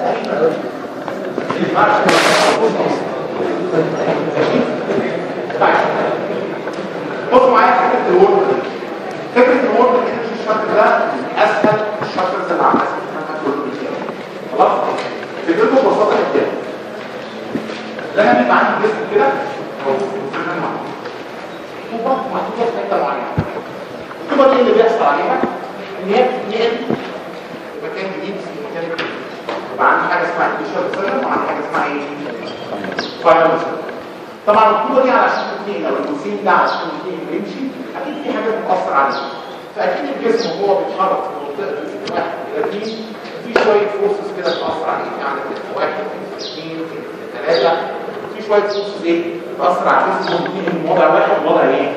طيب بصوا معايا فكره الورد فكره الورد الانرجي الشابتر ده اسهل الشابترز اللي عندنا خلاص فكرته ببساطه جدا لما بيبقى عندي جسم كده او طوبه محطوطه في حته معينه الطوبه دي اللي بيحصل عليها ان هي بتتنقل مكان جديد في مكان جديد يبقى عندي حاجه اسمها انتشار سيرم وعندي حاجه اسمها ايه؟ فاينل طبعا الطوبه دي علشان تتنقل او الجسيم ده علشان يتنقل ويمشي اكيد في حاجات بتاثر عليه فاكيد الجسم وهو بيتحرك في منطقه واحد الى اثنين في شويه فورسز كده بتاثر عليه في عندك واحد اثنين ثلاثه في شويه فورسز ايه بتاثر على الجسم وبتنقل من وضع واحد لوضع ايه؟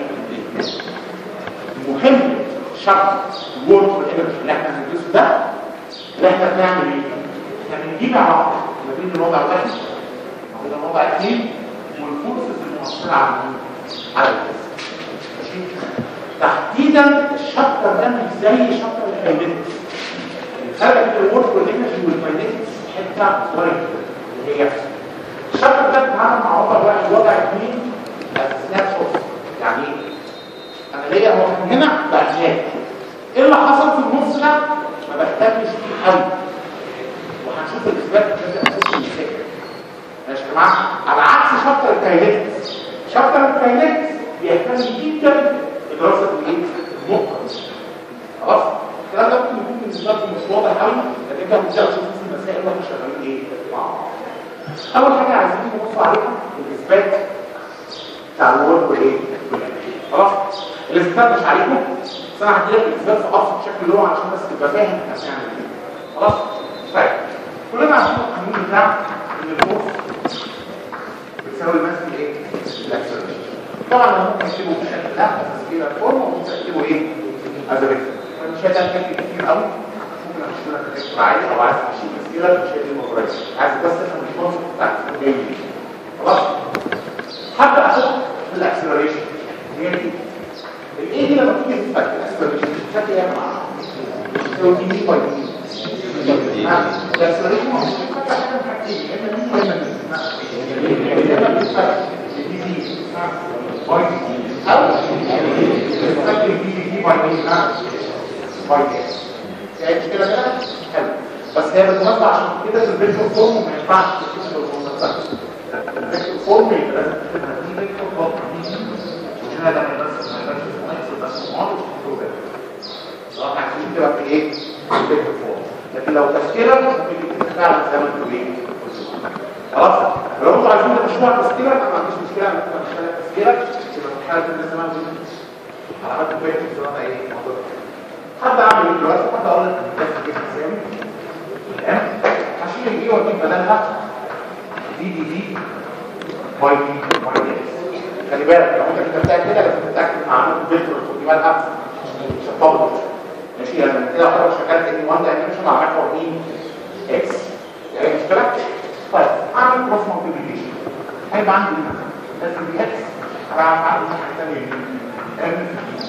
مهم شرط الورك والانرجي اللي احنا بندرسه ده اللي احنا بنعمل ايه؟ احنا بنجيب علاقه ما بين الوضع واحد وبين الوضع اثنين والفورسز المؤثره على على الجسم ماشي؟ تحديدا الشابتر ده مش زي شابتر الكاينetics الفرق بين الورك والانرجي والكاينetics حته صغيره اللي هي الشابتر ده بيتعامل مع وضع واحد وضع اثنين اساسيات فورس يعني ايه؟ انا ليا هو من هنا باجناب ايه اللي حصل في النص ده ما بهتمش بيه قوي وهنشوف الاثبات بشكل اساسي ازاي ماشي يا جماعه على عكس شابتر الكاينetics شابتر الكاينetics بيهتم جدا بدراسه الايه النقطه دي خلاص الكلام ده ممكن يكون بالنسبه لكم مش واضح قوي لكن انت هتبداوا تشوفوا في المسائل واحنا شغالين ايه مع بعض اول حاجه عايزين نبص عليها الاثبات بتاع الورك والايه خلاص الاثبات مش عليكم بس انا هدي لك الاثبات في ابسط شكل اللي هو عشان بس تبقى فاهم احنا بنعمل ايه خلاص طيب كلنا عارفين القانون بتاع ان الفورس بتساوي الماس ايه الاكسلريشن طبعا انا ممكن اكتبه بشكل ده بس كده فورم وممكن اكتبه ايه از فيكتور مش هيبقى كافي كتير قوي ممكن امشي لك فيكتور عادي او عايز تمشي بسكيلر مش هيبقى المفروض عايز بس تفهم الكونسيبت بتاع جاي خلاص هبدا اخد الاكسلريشن هي دي الايه دي لما تيجي تفك الاكسلريشن بشكل ايه مع لو دي دي باي دي الاكسلريشن مش بتفك حاجه من حاجتين يا اما دي يا اما دي يا اما بتفك دي دي باي دي او بتفك دي دي باي دي باي دي يعني مش كده كده حلو بس هي بالمناسبه عشان كده في الفيجوال فورم ما ينفعش تكتب الفورم الفيجوال فورم يبقى لازم تكتبها دي فيجوال فورم دي دي وهنا ده بس ما يبقاش اسمه اكس بس موديل بروجرام اه عايزين كده في ايه؟ في الفيجوال فورم لكن لو تفكيرا ممكن يكون فعلا زي ما انتوا ايه؟ خلاص لو انتوا عايزين تمشوها تفكيرا انا ما عنديش مشكله انا ممكن امشيها تفكيرا يبقى في حاله ان زمان على قد الفيجوال زمان ايه؟ موضوع حد اعمل ايه دلوقتي حد اقول لك ده في حسابي تمام هشيل دي واجيب بدلها دي دي دي باي دي باي دي خلي بالك لو انت كتبتها كده لازم تتاكد مع عمود فيكتور خدي بالك مش هتطول ماشي يعني كده خلاص شغال ان 1 دايمنشن مع محور مين اكس يعني مشكله طيب اعمل كروس مالتيبيكيشن هيبقى عندي لازم دي اكس هبقى عندي الناحيه الثانيه ام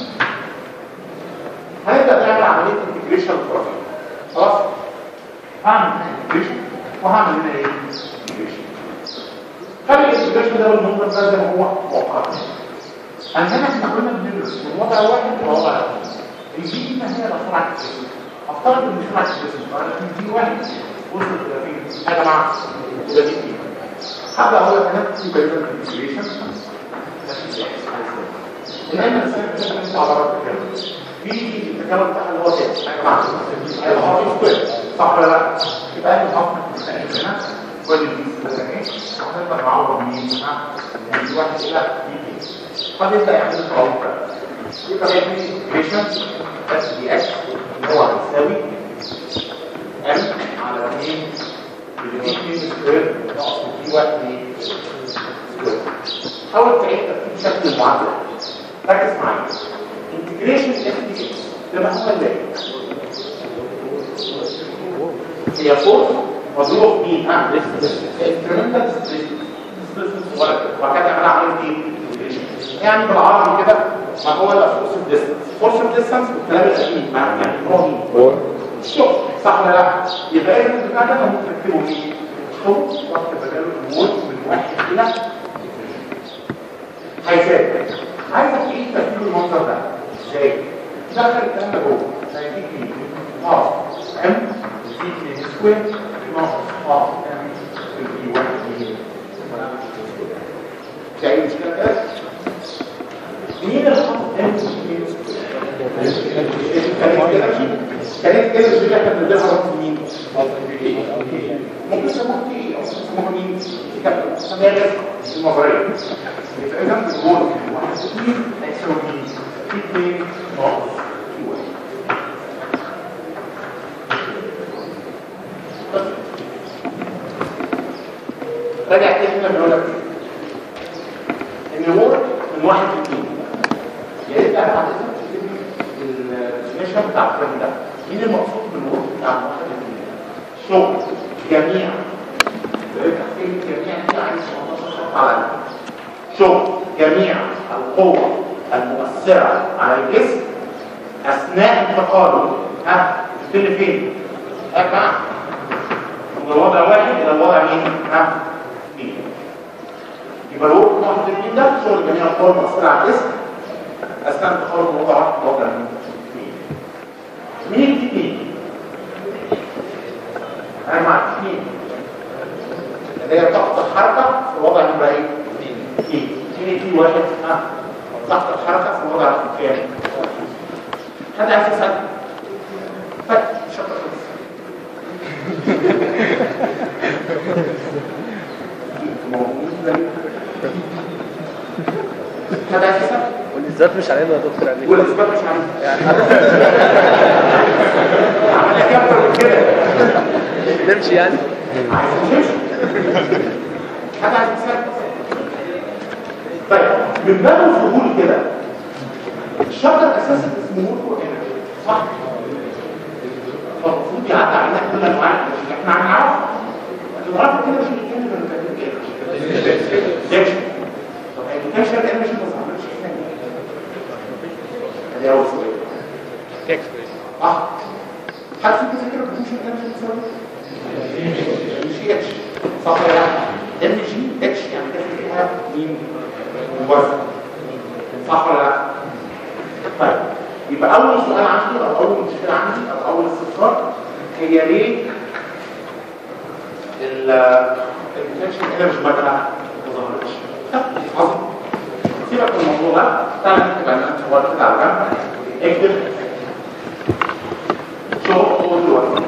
هنبدا نعمل عمليه انتجريشن للبروجرام خلاص هعمل انتجريشن وهعمل هنا ايه انتجريشن خلي الانتجريشن ده بالمنظر ده زي ما هو مؤقت انا هنا احنا كنا بندرس من وضع واحد لوضع اثنين الجي هنا هي الاسرع الجسم افترض ان سرعه الجسم فانا دي واحد وصلت الى فين يا جماعه الى دي فين هبدا اقول لك انا في بيان الانتجريشن الان الانسان بيشتغل على عبارات كده في التكامل بتاعها اللي هو كده يا جماعه هيبقى هو سكوير صح ولا لا؟ يبقى انت حاطط هنا وادي دي اهي هتقدر تعوض مين؟ يعني واحد الى دي قد يبدا يعمل التعويض ده يبقى هيدي ريشن بس دي اكس اللي هو هيساوي ام على 2 بدي 2 سكوير ناقص دي واحد سكوير حاول تعيد ترتيب شكل المعادله ركز معايا انتجريشن اف دي اكس ده محمول ازاي هي فورس مضروبه في مين ها انكريمنتال ديسبيسمنت صغير وبعد كده نعمل عمليه ايه يعني بالعربي كده ما هو ده فورس ديستانس فورس ديستانس بالكلام القديم يعني هو مين الشغل صح ولا لا يبقى اذا البتاع ده ممكن تكتبه ايه الشغل ضغط بداله الامور من واحد الى هيساعد عايزك ايه ترتيب المنظر ده ازاي دخل الكلام ده جوه هيديك ايه اه ام زي سكوير ناقص اه ام في واحد ايه ده ايه مشكله كده مين اللي حط ام كانت كده مش اللي احنا بنديها رقم مين ممكن تسموها ايه او تسموها مين كابتن سماها المبريه فاذا الجول واحد اثنين هيساوي مين في اثنين ناقص في واحد راجع تاني هنا بيقول لك ان وورد من واحد لاثنين يا ريت بقى بعد الديفينيشن بتاع الفريم ده مين المقصود بالوورد بتاع واحد لاثنين شغل جميع تحسين جميع دي عايز 15 خط على شغل جميع القوة المؤثرة على الجسم أثناء انتقاله ها تبتدي فين؟ ها من الوضع واحد إلى الوضع مين؟ ها مين؟ يبقى الوقت واحد الاثنين ده شغل جميع القوى المؤثرة على الجسم أثناء انتقاله من وضع واحد لوضع مين؟ مين الاثنين؟ أنا مع الاثنين اللي هي ضغط الحركة في وضع نمرة ايه؟ ايه؟ ايه في واحد ها ضغط الحركة في وضع كام؟ حد عايز يسأل؟ طيب شكرا حد عايز يسأل؟ والاثبات مش علينا يا دكتور عليك والاثبات مش عارف يعني عمل لك اكتر من كده نمشي يعني عايز تمشي حد عايز يسأل؟ طيب من باب الفضول كده الشرط الاساسي اسمه موتور انرجي صح المفروض يعدي علينا كل انواع الانرجي احنا هنعرف نعرف كده مش بنتكلم عن الانرجي طب الانرجي الانرجي ما ظهرتش هنا ادي اول سؤال اه حد فيكم فاكر البوشن الانرجي بتساوي مش اتش صح ولا لا ام جي اتش يعني كده فيها مين وزن صح ولا لا طيب يبقى اول سؤال عندي او اول مشكله عندي او اول استفسار هي ليه البوتنشال انرجي بقى ما ظهرتش طب عظيم سيبك من الموضوع ده تعالى نكتب عن الحوار كده على جنب اكتب شغل قوه الوزن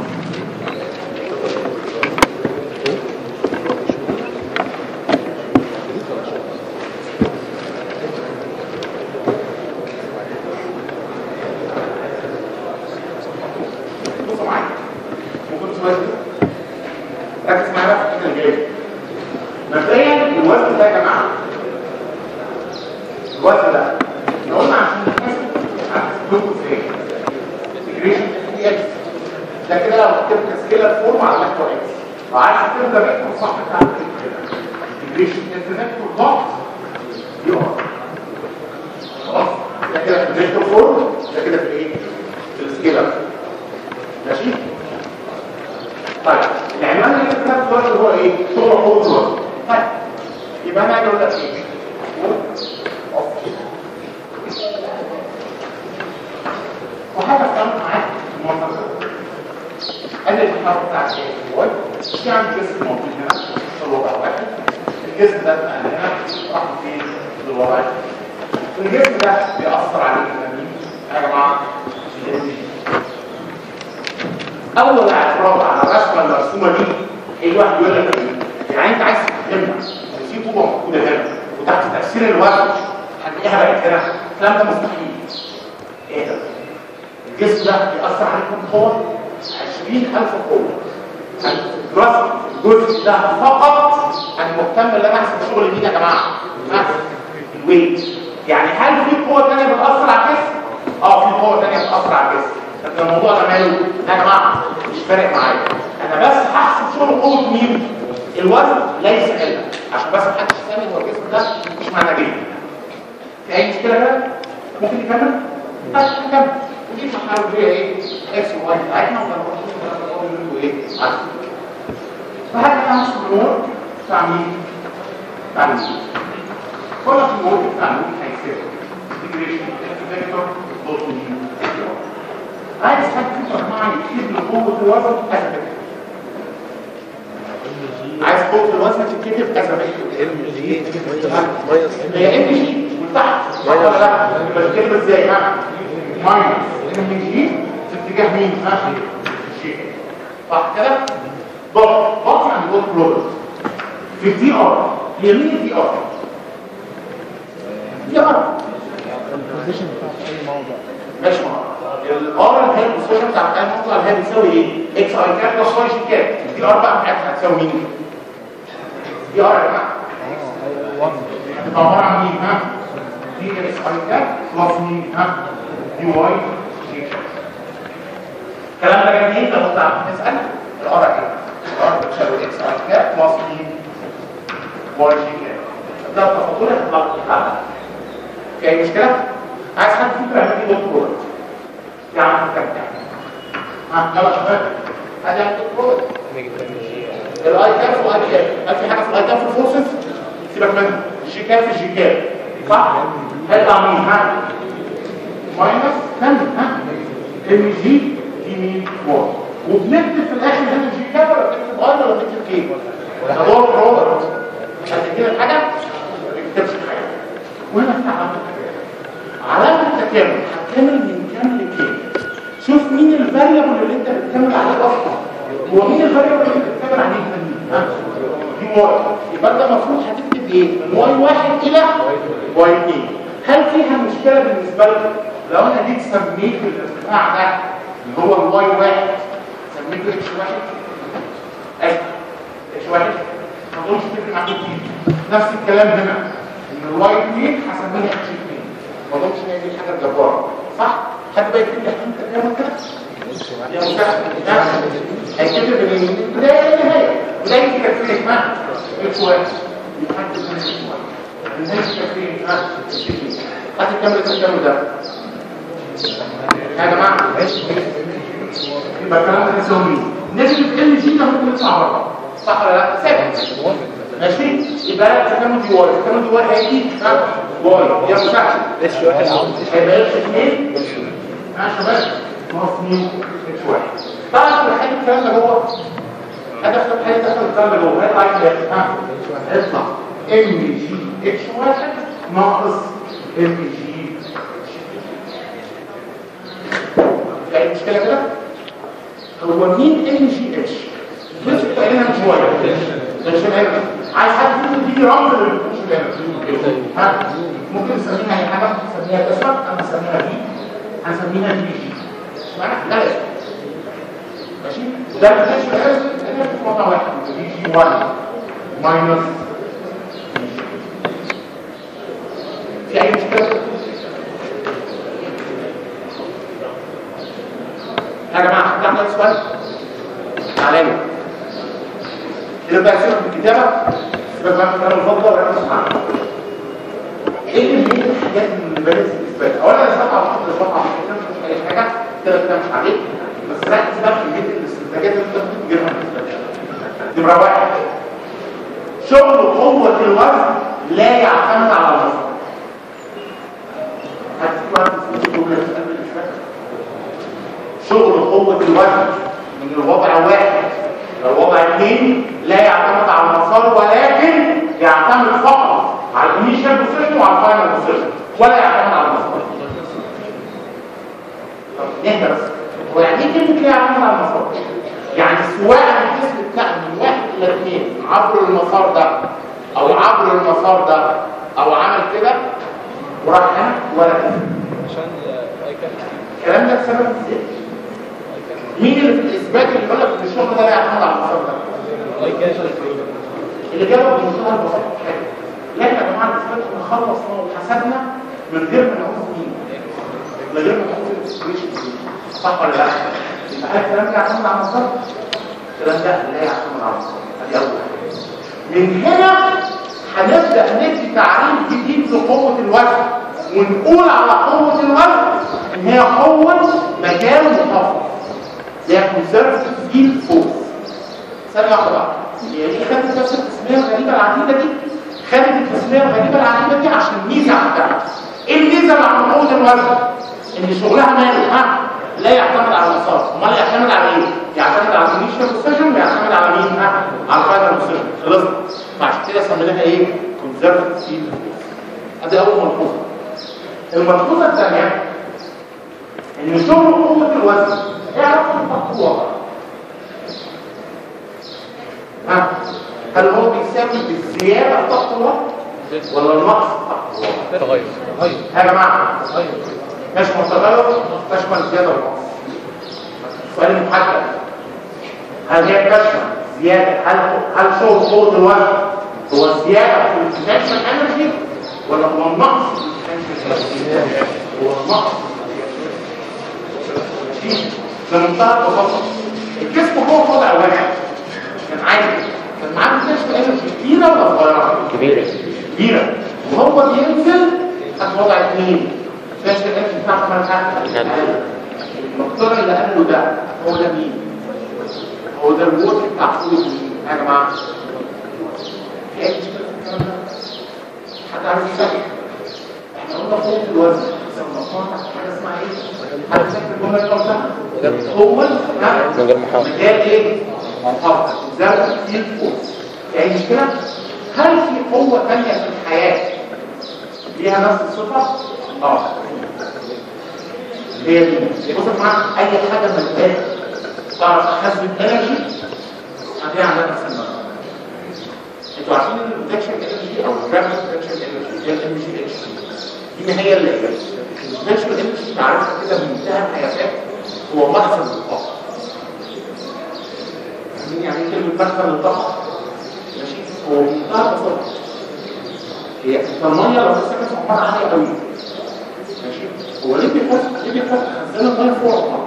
بصوا معايا ممكن تسمعوا ركز معايا في الحته اللي جايه مبدئيا الوزن ده يا جماعه الوزن ده احنا قلنا عشان نحسب هنحسب ازاي انتجريشن دي اكس ده كده لو كتبت سكيلر فورم على محور اكس لو عايز تبدا بقى الصح بتاع انتجريشن انترنت ضغط يقع خلاص ده كده في الفيكتور فورم ده كده في الايه في السكيلر ماشي طيب العنوان اللي كتبناه في الوقت هو ايه شغل قوه الوزن طيب يبقى انا هاجي اقول لك ايه وحاجه كمان معاك المنطقه ده قال الحركه بتاعت ايه هو في عندي جسم موجود هنا في الوضع واحد الجسم ده بقى هنا راح فين للوضع الجسم ده بيأثر عليه مين يا جماعه اول اعتراض على الرسمه المرسومه دي اي واحد يقول لك ايه يعني انت عايز تفهمها ان في طوبه موجوده هنا وتحت تاثير الوزن هتلاقيها بقت هنا الكلام ده مستحيل ايه ده الجسم ده بيأثر عليكم قوه 20000 قوه الرسم الجزء ده فقط انا مهتم ان انا احسب شغل مين يا جماعه احسب الويت يعني هل في قوه ثانيه بتاثر على الجسم اه في قوه ثانيه بتاثر على الجسم لكن الموضوع ده ماله يا جماعه مش فارق معايا انا بس هحسب شغل قوه مين الوزن ليس علم عشان بس محدش يسمي هو الجسم ده مش معنى جيد في اي مشكله كده ممكن نكمل طيب نكمل ودي المرحله اللي هي ايه اكس وواي بتاعتنا وده بقول لكم ايه عارفين فهذا كان النور بتاع مين؟ بتاع مين؟ كل النور بتاع مين هيكسب انتجريشن فيكتور دوت مين عايز حد يفكر معايا يكتب لي قوه الوزن كذا فيكتور عايز قوه الوزن تتكتب كذا فيكتور ام جي ماينس هي ام جي وتحت صح ولا لا؟ يبقى الكلمه ازاي ها؟ ماينس ام جي في اتجاه مين؟ ها؟ جي صح كده؟ ضغط ضغط يعني ضغط برودكت في الدي ار هي مين الدي ار؟ دي ار البوزيشن بتاعه في اي موضع ماشي مع الار اللي هي البوزيشن بتاع الكلام المطلع اللي هي بتساوي ايه؟ اكس اي كاب بلس واي جي كاب الدي ار بقى بتاعتها هتساوي مين؟ دي ار يا جماعه اه 1 هتبقى عباره عن مين ها؟ دي اكس اي كاب بلس مين ها؟ دي واي جي كاب الكلام ده جميل لو انت عارف تسال الار ايه؟ الار بتساوي اكس اي كاب بلس مين؟ واي جي كاب ده التفاضل هتطلع لك في اي مشكله؟ عايز حد فكره يعمل لي دوت برودكت يعني كام ها يلا يا شباب هذا يعني دوت برودكت الاي كاب والاي كاب هل في حاجه في الاي كاب في الفورسز سيبك منها الجي كاب في الجي كاب صح هيطلع مين ها ماينس 10 ها ام جي دي مين 4 وبنكتب في الاخر هنا الجي كاب ولا بنكتب اي ولا بنكتب كي ده هو برودكت مش هتدينا الحاجه ما بنكتبش حاجه وهنا في علامه التكامل علامه التكامل هتكمل من كام لكام شوف مين الفاريبل اللي انت بتكمل عليه اصلا هو مين الفاريبل اللي انت بتكمل عليه تاني ها دي واي يبقى انت المفروض هتكتب ايه من واي واحد الى واي اثنين هل فيها مشكله بالنسبه لك لو انا جيت سميت الارتفاع ده اللي هو الواي واحد سميته اتش واحد ايوه اتش واحد ما تقولش تفرق معاك كتير نفس الكلام هنا ان الواي 2 هسميها اتش 2 ما اظنش ان هي دي حاجه جباره صح حد بقى يكتب لي حاجه كده كده يا مساعد هيكتب من البدايه للنهايه بدايه تكفير ما اتش واحد يحدد من اتش واحد نهايه تكفير ها اتش 2 هتكمل التكامل ده يا جماعه يبقى الكلام ده هيساوي مين؟ نسبه ال جي ده ممكن يطلع بره صح ولا لا؟ ثابت ماشي يبقى التكامل دي واي التكامل دي واي هيجي ها واي يا مساعد اتش واحد هيبقى اتش 2 ها يا شباب ناقص مين؟ اتش واحد طبعا في حاجه الكلام ده جوه هدف حاجه دخل الكلام ده جوه هيطلع ايه ها هيطلع ام جي اتش واحد ناقص ام جي في اي مشكله كده؟ هو مين ام جي اتش؟ بص قايلينها من شويه مش هنا عايز حد يقول دي رمز للفوشن ها ممكن نسميها اي حاجه ممكن نسميها اسمك انا نسميها دي هنسميها دي جي اشمعنى لا اسم ماشي وده ما كانش لازم انا في موضوع واحد دي جي 1 ماينس في اي مشكله يا جماعه ده احنا سؤال علامه كده بقى سيبك من الكتابه سيبك بقى من الكلام الفضه وركز معايا ايه اللي هي الحاجات اللي بارز الاثبات اولا انا سمعت على خط الخط على فكره مش اي حاجه كده كده مش عليك بس ركز بقى في الجزء الاستنتاجات اللي انت ممكن تجيبها من الاثبات نمره واحد شغل قوه الوزن لا يعتمد على الوزن هتسيب بقى في الجمله اللي قبل الإثبات. شغل قوه الوزن من الوضع واحد الوضع اثنين لا يعتمد على المسار ولكن يعتمد فقط على الانيشال بوزيشن وعلى الفاينل بوزيشن ولا يعتمد على المسار طب نهدى بس هو يعني ايه كلمه لا يعتمد على المسار؟ يعني سواء الجسم اتنقل من واحد الى اثنين عبر المسار ده او عبر المسار ده او عمل كده وراح هنا ولا كده عشان اي كان الكلام ده بسبب ازاي؟ مين اللي في الاثبات اللي يقول لك ان الشغل ده لا يعتمد على المسار ده؟ اي كان اللي جابه بمنتهى البساطه حاجه لكن يا جماعه الاثبات احنا خلصنا وحسبنا من غير ما نعوز مين من غير ما نعوز السيتويشن صح ولا لا؟ يبقى هل الكلام ده يعتمد على المسار؟ الكلام ده لا يعتمد على المسار ادي اول حاجه من هنا هنبدا ندي تعريف جديد لقوه الوزن ونقول على قوه الوزن ان هي قوه مكان محافظ هي كونسرفتيف فيلد فورس ثانيه واحده بقى هي دي خدت بس التسميه الغريبه العجيبه دي خدت التسميه الغريبه العجيبه دي عشان الميزه عندها ايه الميزه اللي عند قوه الوزن ان شغلها ماله ها لا يعتمد على المسار امال يعتمد على ايه يعتمد على الانيشال بوزيشن ويعتمد على مين ها على الفاينل بوزيشن خلصنا فعشان كده سميناها ايه كونسرفتيف فيلد فورس ادي اول ملحوظه الملحوظه الثانيه ان شغل قوه الوزن ايه علاقه بالقوه ها هل هو بيساوي بالزياده بتاع القوه ولا النقص بتاع القوه تغير يا جماعه تشمل تغير تشمل زياده ونقص سؤال محدد هل هي تشمل زياده هل هل شغل قوه الوزن هو زياده في البوتنشال انرجي ولا هو النقص في البوتنشال انرجي هو النقص بمنتهى البساطه الجسم هو في وضع واحد كان عادي كان معاه بوتنشال انرجي كبيره ولا صغيره؟ كبيرة كبيره وهو بينزل خد وضع اثنين بوتنشال انرجي بتاعته مالها المقدار اللي قاله ده هو ده مين؟ هو ده الوقت بتاع فوق مين؟ يا جماعه في اي مشكله في الكلام ده؟ حد عايز يسال احنا قلنا فوق الوزن بس المقطوعه حاجه اسمها ايه؟ حد فاكر الجمله اللي قلتها؟ هو من غير محاولة. مجال ايه؟ محافظه زاويه في فورس في اي مشكله؟ هل في قوه ثانيه في الحياه ليها نفس الصفه؟ اه هي دي بص يا جماعه اي حاجه ماديه تعرف تحاسب انرجي هتلاقي عندها نفس المبدا انتوا عارفين ان البوتنشال انرجي او الجرافيك بوتنشال انرجي هي الام جي اتش دي ما هي اللي هي البوتنشال انرجي تعرفها كده بمنتهى الحياتات هو مخزن للطاقه فاهمين يعني ايه كلمه مخزن للطاقه؟ ماشي هو بمنتهى البساطه هي الميه لو مسكت عمارة عاليه قوي ماشي هو ليه بيحط ليه بيحط خزان الميه فوق الارض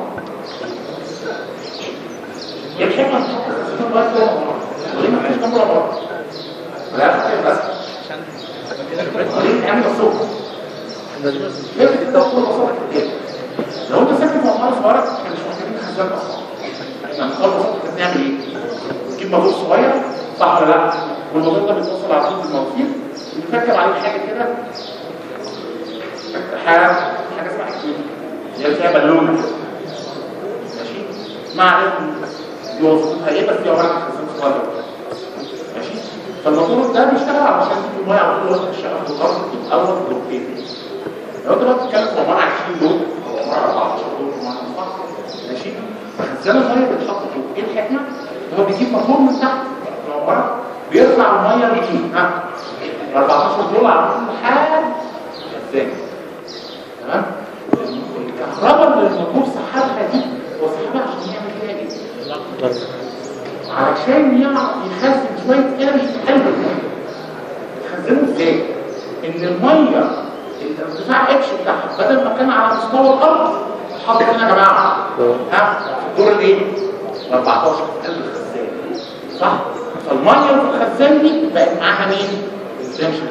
ايه الحكمه ان تحط خزان الميه فوق الارض وليه ما فيش نمره بره لا فاكر بس وليه تعمل الصوت ليه بتتوقع ببساطه كده لو انت ساكن في عماره صغيره احنا مش محتاجين خزان اصلا احنا بنختار ببساطه كده نعمل ايه؟ نجيب موتور صغير صح ولا لا؟ والموتور ده بيتوصل على طول بالمواتير بنركب عليه حاجه كده حاجه حاجه اسمها اكيد اللي هي فيها بالونه ماشي ما عليكم دي وظيفتها ايه بس دي عباره عن خزان صغير ماشي فالموتور ده بيشتغل علشان يجيب الميه على طول وقت الشغل في الارض في اول دورتين لو انت بقى بتتكلم في عباره عن 20 دور او عباره عن 14 دور بمعنى صح ماشي فخزان الميه بيتحط فوق ايه الحكمه؟ هو بيجيب موتور من تحت في العباره بيرفع الميه لمين؟ ها 14 دول على طول لحد ازاي تمام الكهرباء اللي الموتور سحبها دي هو سحبها عشان يعمل فيها ايه علشان يعرف يخزن شويه انرجي في قلب الميه يخزنه ازاي ان الميه الارتفاع اتش بتاعها بدل ما كان على مستوى الارض حط هنا يا جماعه ها في الدور الايه 14 في قلب الخزان صح فالميه اللي في الخزان دي بقت معاها مين البوتنشال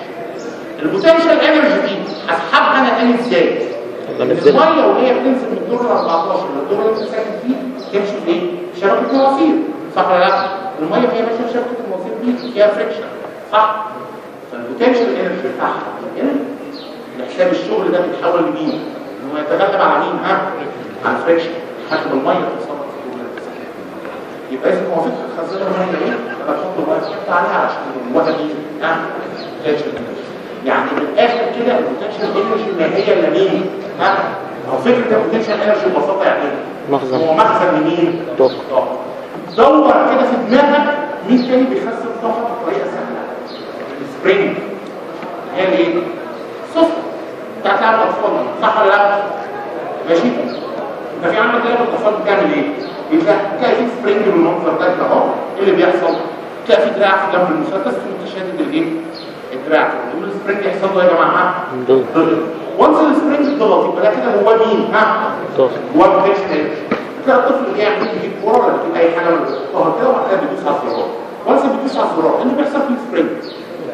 البوتنشال انرجي دي هسحبها انا تاني ازاي بنزلها. الميه وهي بتنزل من الدور ال 14 للدور اللي انت ساكن فيه تمشي في ايه شبكه مواسير صح ولا لا الميه وهي ماشيه في شبكه المواسير دي فيها فريكشن صح فالبوتنشال انرجي بتاعها هنا لحساب الشغل ده بيتحول لمين ان هو يتغلب على مين ها على الفريكشن حسب الميه توصل لك في الدور اللي انت ساكن فيه. يبقى اذا موافقه الخزانه الميه ايه انا احط الميه تحط عليها عشان الوضع دي ها بوتنشال انرجي يعني من الاخر كده البوتنشال انرجي ما هي الا مين ها او فكره البوتنشال انرجي ببساطه يعني ايه مخزن. هو مخزن لمين طاقة. طاقه دور كده في دماغك مين تاني بيخزن طاقه بطريقه سهله السبرينج هي الايه السفن بتاعت لعب الاطفال صح ولا لا ماشي انت في عندك لعبه الاطفال بتعمل ايه بتلاقي تلاقي في سبرينج بالمنظر ده كده اهو ايه اللي بيحصل تلاقي في دراع في جنب المسدس وانت شادد الايه الدراع يقول السبرينج يحصل له يا جماعه ضغط. ضغط وانس السبرينج ضغط يبقى ده كده هو مين ها ضغط. هو الكريش تاني تلاقي الطفل جاي يعمل يجيب كوره ولا يجيب اي حاجه من الظهر كده وبعد كده بيدوس على الزرار وانس بيدوس على الزرار ايه اللي بيحصل في السبرينج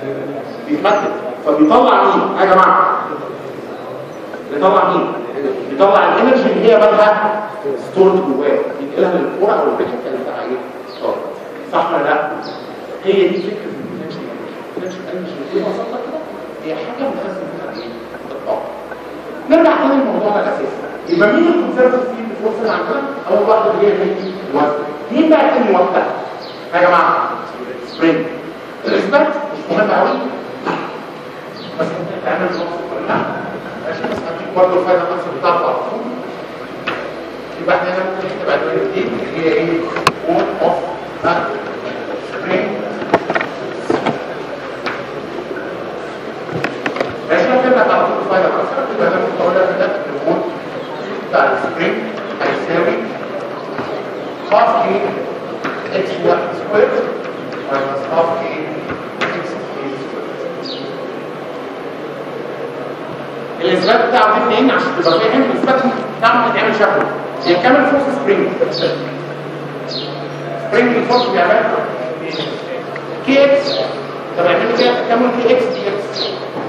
بيتمدد فبيطلع مين يا جماعه بيطلع مين يطلع الانرجي اللي هي مالها ستورد جواه ينقلها للكوره او البيت اللي بتاع ايه اه صح ولا لا هي دي فكره البوتنشال البوتنشال انرجي ببساطه كده هي حاجه بتخزن فيها ايه الطاقه نرجع تاني لموضوعنا الاساسي يبقى مين الكونسيرفتيف فيه بتوصل اللي عندنا اول واحده اللي هي مين الوزن مين بقى تاني واحده يا جماعه سبرينج الاثبات مش مهم قوي بس ممكن تعمل نص كلها ماشي بس هديك برضه الفايده الخمسه بتاعته على طول يبقى احنا هنا ممكن نكتب عنوان دي اللي هي ايه؟ اون اوف سبرينج ماشي لو كتبت على طول الفايده الخمسه يبقى انا ممكن اقول لك ده الوول بتاع السبرينج هيساوي هاف كي اكس واحد سكوير minus half k x سكوير الاثبات بتاعه دي منين عشان تبقى فاهم الاثبات بتاعه بيتعمل شكله بيكمل فورس سبرينج سبرينج الفورس بيعمل كي اكس طب اعمل كده تكمل كي اكس دي اكس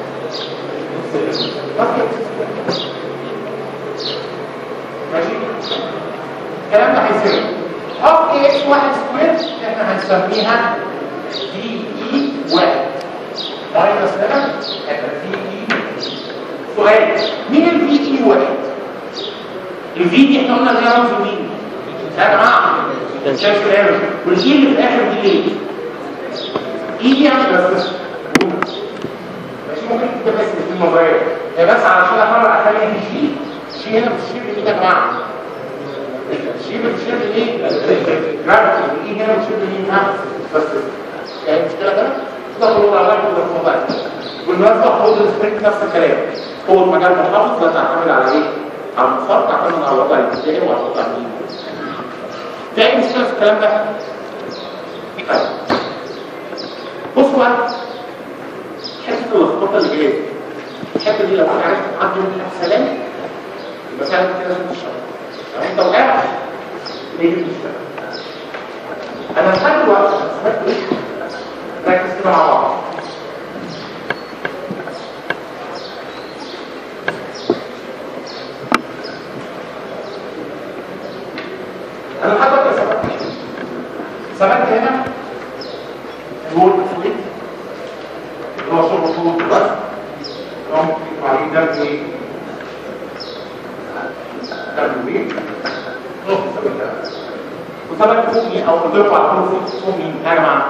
ماشي الكلام ده هيساوي هاف كي اكس واحد سكوير احنا هنسميها في اي واحد ماينس ده هيبقى في اي سؤال مين الفي اي واحد؟ الفي دي احنا قلنا ان هي رمز مين؟ يا جماعه شايف الكلام والاي اللي في الاخر دي ليه؟ اي دي يعني بس ماشي ممكن تكتب بس في الموبايل هي بس علشان احاول اخلي دي شي شي هنا بتشير بايه يا جماعه؟ شي بتشير بايه؟ جرافيتي والاي هنا بتشير بايه؟ ها؟ بس يعني المشكله ده تدخل على كده في الموبايل بالمناسبه حوض السبرينج نفس الكلام هو مجال محافظ لا تعتمد على ايه؟ على المسار تعتمد على الوضع الابتدائي وعلى الوضع الديني. في اي مشكله في الكلام ده؟ طيب بصوا بقى حته اللخبطه اللي جايه الحته دي لو انا عرفت اعدي منها بسلام يبقى فعلا كده لازم تشتغل لو انت وقعت نيجي نشتغل انا لحد دلوقتي استفدت ايه؟ ركز كده مع بعض انا لحد دلوقتي ثبت ثبت هنا الوول فلويد اللي هو شغل فلويد بس اللي هو ممكن يكتب عليه ده ايه؟ ده ايه؟ وثبت فوق مين او نضيف على طول فوق فوق مين يا جماعه؟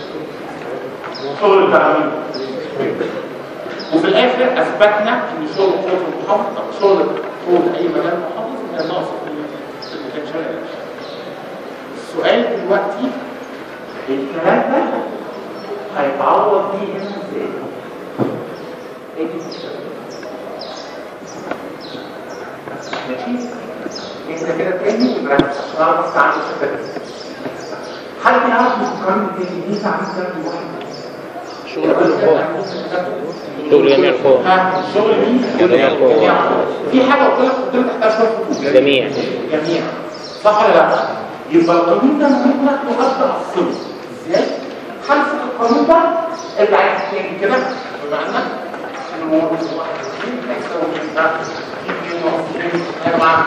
شغل بتاع مين؟ وفي الاخر اثبتنا ان شغل قوه المحافظ او شغل قوه اي مجال محافظ هي ناقص في البوتنشال السؤال دلوقتي الكلام ده هيتعوض بيه هنا ازاي؟ ايه دي المشكله؟ ماشي؟ انت كده تاني يبقى عشان اعرف بس عندي الشبكه حد يعرف مقارنه تاني ليه تعمل كام واحد؟ شغل كله فوق شغل جميع القوى ها الشغل مين؟ جميع القوى. في حاجه قلت لك قلت لك تحتاج شويه فلوس جميع جميع صح ولا لا؟ يبقى القانون ده ممكن ناخده غدا اصله ازاي؟ خلف القانون ده ارجع عايز تاني كده بمعنى ان هو بص واحد اثنين هيساوي ايه ده؟ اثنين ونص اثنين يا جماعه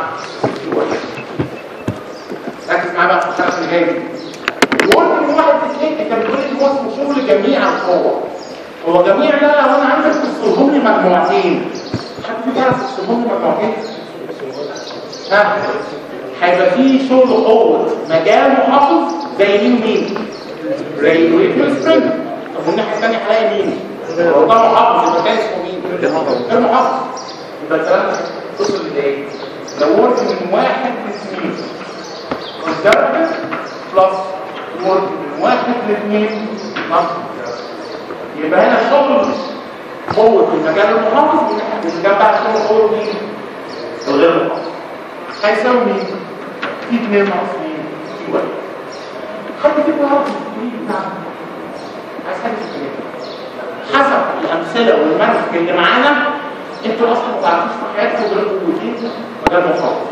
ركز معايا بقى في الحلقه اللي جايه دي وقلت ان واحد اثنين انت بتقول ان هو اسمه شغل جميع القوى هو جميع ده لو انا عايزك تفصلهم لي مجموعتين حد في بيعرف يفصلهم لي مجموعتين؟ ها هيبقى في شغل قوة مجال محافظ زي مين مين؟ زي الويف سبرينج طب والناحية الثانية هلاقي مين؟ هو ده محافظ يبقى كان اسمه مين؟ غير محافظ يبقى الكلام ده توصل لايه؟ لو قلت من واحد لاثنين كونسرفتيف بلس قلت من واحد لاثنين نص يبقى هنا شغل قوة المجال المحافظ من جنب بقى شغل قوة مين؟ الغير محافظ هيساوي مين؟ في 2 ناقص مين؟ في 1 حد فيكم يعرف التكوين بتاعنا عايز حد في حسب الامثله والمنهج اللي معانا انتوا اصلا ما تعرفوش في حياتكم غير قوتين مجال محافظ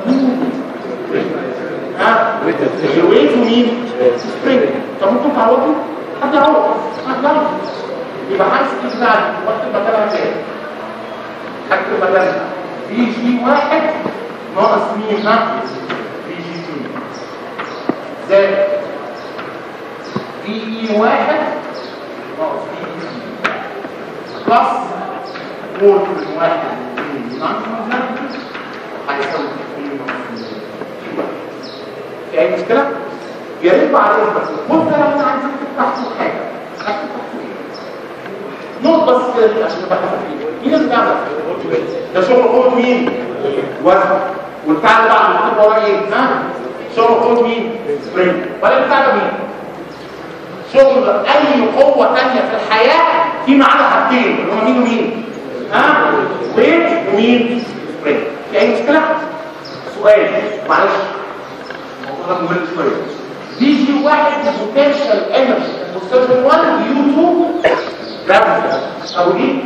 ها الويت ومين؟ سبرينج طب ممكن تعوضوا؟ حد يعوض حد يعوض يبقى همسك البتاع دي واكتب مكانها كام؟ هكتب مكانها في جي واحد ناقص مين ها في جي اثنين زائد في اي واحد ناقص في اي اثنين بلس وولت من واحد من اثنين ناقص هيساوي اثنين ناقص في واحد في اي مشكله؟ يا ريت بعد اذنك بص لو انا عايزك تحسب حاجه هتحسب ايه؟ نقط بس كده دي عشان نبقى خفيف مين اللي بيعمل ده شغل قوه مين وزن والبتاع اللي بعد مكتوب وراه ايه ها شغل قوه مين سبرينج ولا البتاع ده مين شغل اي قوه ثانيه في الحياه في معانا حاجتين اللي هم مين ومين ها ويت ومين سبرينج في اي مشكله سؤال معلش الموضوع ده مهم شويه دي جي واحد بوتنشال انرجي بوتنشال 1 يو 2 جرافيتي او دي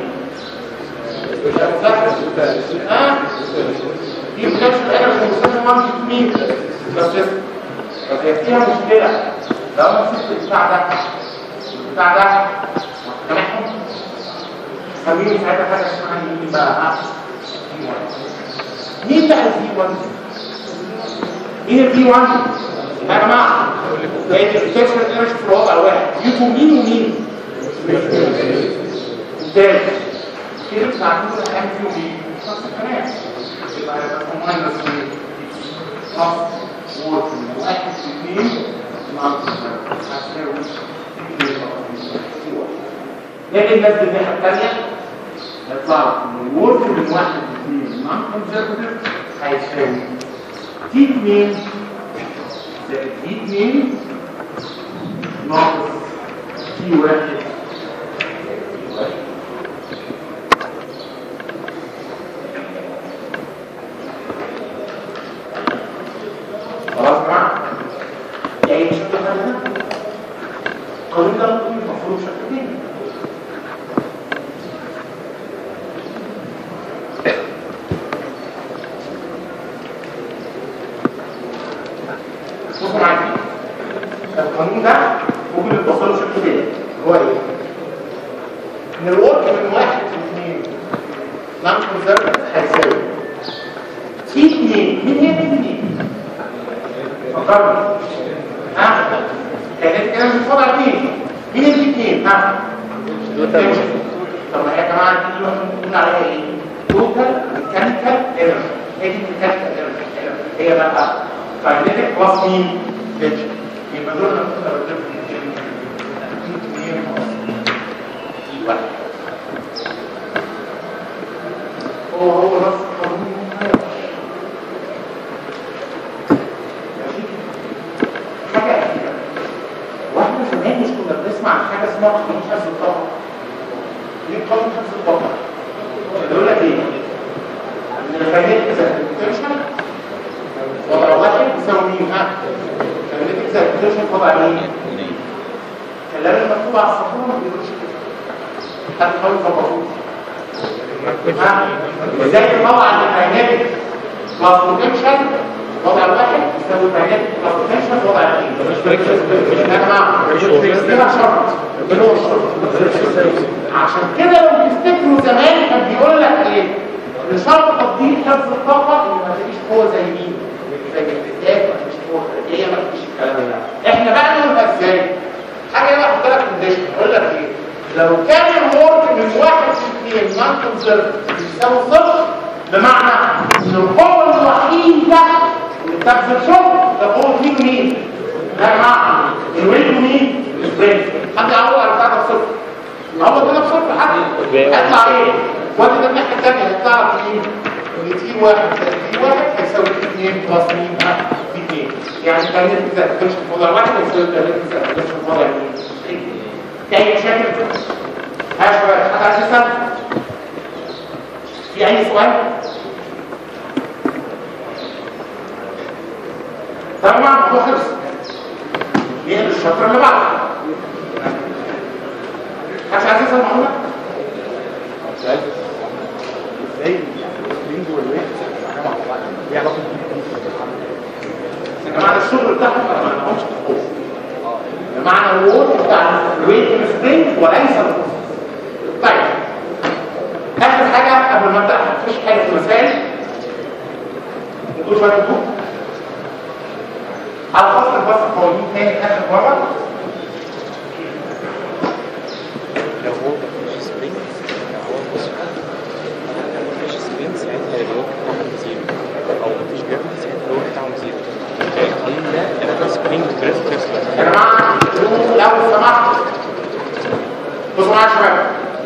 ها دي بوتنشال انرجي بوتنشال 1 يو 2 بس بس هي فيها مشكله لو انا مسكت البتاع ده البتاع ده سامحهم سميني ساعتها حاجه اسمها مين بقى ها مين بقى الفي 1 مين الفي 1 يا جماعه بقت البوتنشال انرجي في الوضع الواحد يوتو مين ومين ممتاز كده بتعملوا الحاجات فيهم ايه؟ نفس الكلام يبقى هيبقى ماينس بلس وورد من واحد لاثنين لكن الناس بالناحيه الثانيه يطلع من الورد من واحد لاثنين نون كونسرفتيف هيساوي تي 2 زائد تي 2 ناقص تي 1 خلاص يا جماعه يعني مش كده حاجه القانون ده ممكن المفروض بشكل تاني بصوا معايا القانون ده ممكن يتوصله بشكل تاني هو ايه؟ ان الورك من واحد لاثنين نعم كونسرفتيف هيساوي في اثنين مين هي اثنين؟ فكرني ها كانت كده من وضع اثنين مين الاثنين ها طب ما هي يا جماعه دي اللي بنقول عليها ايه توتال ميكانيكال ايرور هي دي ميكانيكال ايرور هي بقى كاينيتيك بلس مين اتش يبقى دول انا كنت بدرب هو هو نفس القانون حاجة أخيرة واحنا زمان مش كنا بنسمع عن حاجة اسمها قانون حفظ الطاقة ايه قانون حفظ الطاقة؟ بيقول لك ايه؟ ان الكاينيتيك زائد البوتنشال وضع واحد يساوي مين ها؟ الكاينيتيك زائد البوتنشال وضع مين؟ الكلام المكتوب على السطور ما بيقولش كده حد حاول يظبطوه ها؟ ازاي طبعا الكاينيتيك بلس بوتنشال وضع واحد يساوي كاينيتيك بلس بوتنشال وضع اثنين يا جماعه كده شرط كده هو الشرط عشان كده لو تفتكروا زمان كان بيقول لك ايه ان شرط تفضيل حفظ الطاقه ان ما تجيش قوه زي مين زي الاتجاه ما تجيش قوه خارجيه ما تجيش الكلام ده احنا بقى نقولها ازاي حاجه بقى احط لك كونديشن اقول لك ايه لو كان الورك من واحد لاثنين نون كونسرت يساوي صفر بمعنى ان القوه الوحيده اللي بتبذل شغل ده قوه مين ومين يا جماعه الويت ومين البرين حد يعوض على بتاع ده بصفر يعوض كده بصفر حد هيطلع ايه وادي ده الناحيه الثانيه هيطلع لك ايه ان تي واحد زائد تي واحد هيساوي تي اثنين بلس مين ها تي اثنين يعني كان زائد تمشي في وضع واحد هيساوي كان زائد تمشي في وضع اثنين في اي مشاكل ها يا شباب حد عايز يسال في اي سؤال طبعا الموضوع خلص نقل الشطر اللي بعده محدش عايز يسال معلومه ازاي السبرينج والويت حاجه مع بعض ايه علاقه يا جماعه الشغل بتاعهم ما لهمش حقوق بمعنى الوورد بتاع الويت سبرينج وليس الفورس طيب اخر حاجه قبل ما ابدا مفيش حاجه في المسائل دول شويه هدوء على فصل البصر قوانين تاني اخر مره لو هو مفيش سبرينج لو هو بص لو مفيش سبرينج ساعتها الوقت بتاعهم زيرو او مفيش جرافيتي ساعتها الوقت بتاعهم زيرو القانون ده لما سبرينج جرافيتي يا جماعه لو سمحت بصوا معايا يا شباب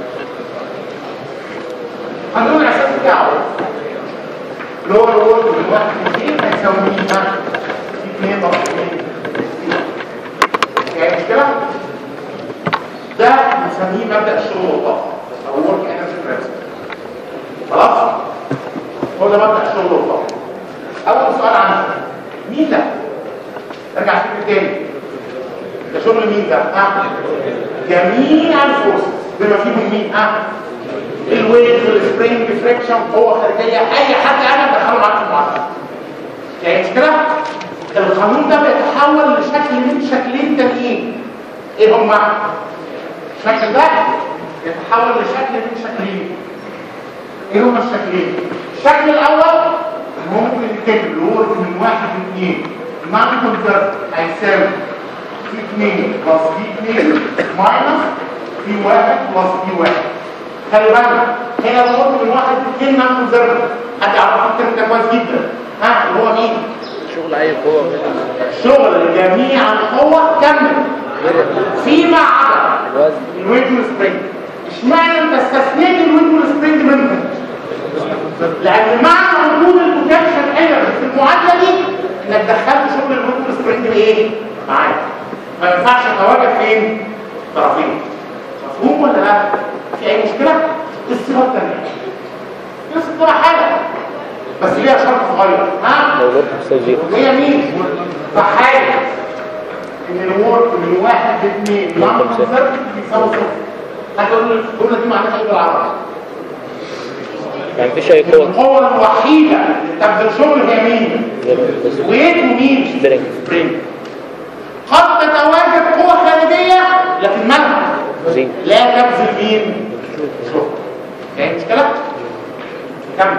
هنقول الاساس بتاعه اللي هو الورد من واحد لاثنين هيساوي مين ها؟ اثنين ناقص اثنين يعني مش كده؟ ده بنسميه مبدا الشغل والطاقه او ورك انرجي برنسبل خلاص؟ هو ده مبدا الشغل والطاقه اول سؤال عندك مين ده؟ ارجع فكر تاني ده شغل مين ده؟ ها؟ جميع الفورسز بما فيهم مين؟ ها؟ الويت والسبرينج فريكشن قوه خارجيه اي حد انا بدخله معاك في المعادله يعني مش كده؟ القانون ده بيتحول لشكل من شكلين تانيين ايه هما؟ الشكل ده يتحول لشكل من شكلين ايه هما الشكلين؟ الشكل الاول ممكن يتكتب الورك من واحد لاثنين المعنى كونفرت هيساوي في 2 بلس في 2 ماينس في 1 بلس في 1 خلي بالك هنا الورك من واحد لاثنين معنى كونفرت حد يعرف الكلام ده كويس جدا ها اللي هو مين؟ شغل اي قوه شغل جميع القوة كمل فيما عدا الوزن الويت والسبرينج اشمعنى انت استثنيت الويت والسبرينج منهم لان معنى وجود البوتنشال انرجي في المعادله دي انك دخلت شغل الويت والسبرينج بايه معاك ما ينفعش اتواجد فين طرفين مفهوم ولا لا في اي مشكله الصيغه الثانيه نفس كل حاجه بس ليها شرط صغير ها لو الورك بيساوي زيرو هي مين؟ فحاجة ان الورك من واحد لاثنين لما صفر بيساوي صفر هتقول لي الجملة دي معناها ايه بالعربي؟ يعني مفيش اي قوه القوة الوحيدة اللي تبذل شغل هي مين؟ زيرو بس ويت ومين؟ سبرينج سبرينج قد تتواجد قوة خارجية لكن مالها؟ زيرو لا تبذل مين؟ شغل يعني مش كده؟ كمل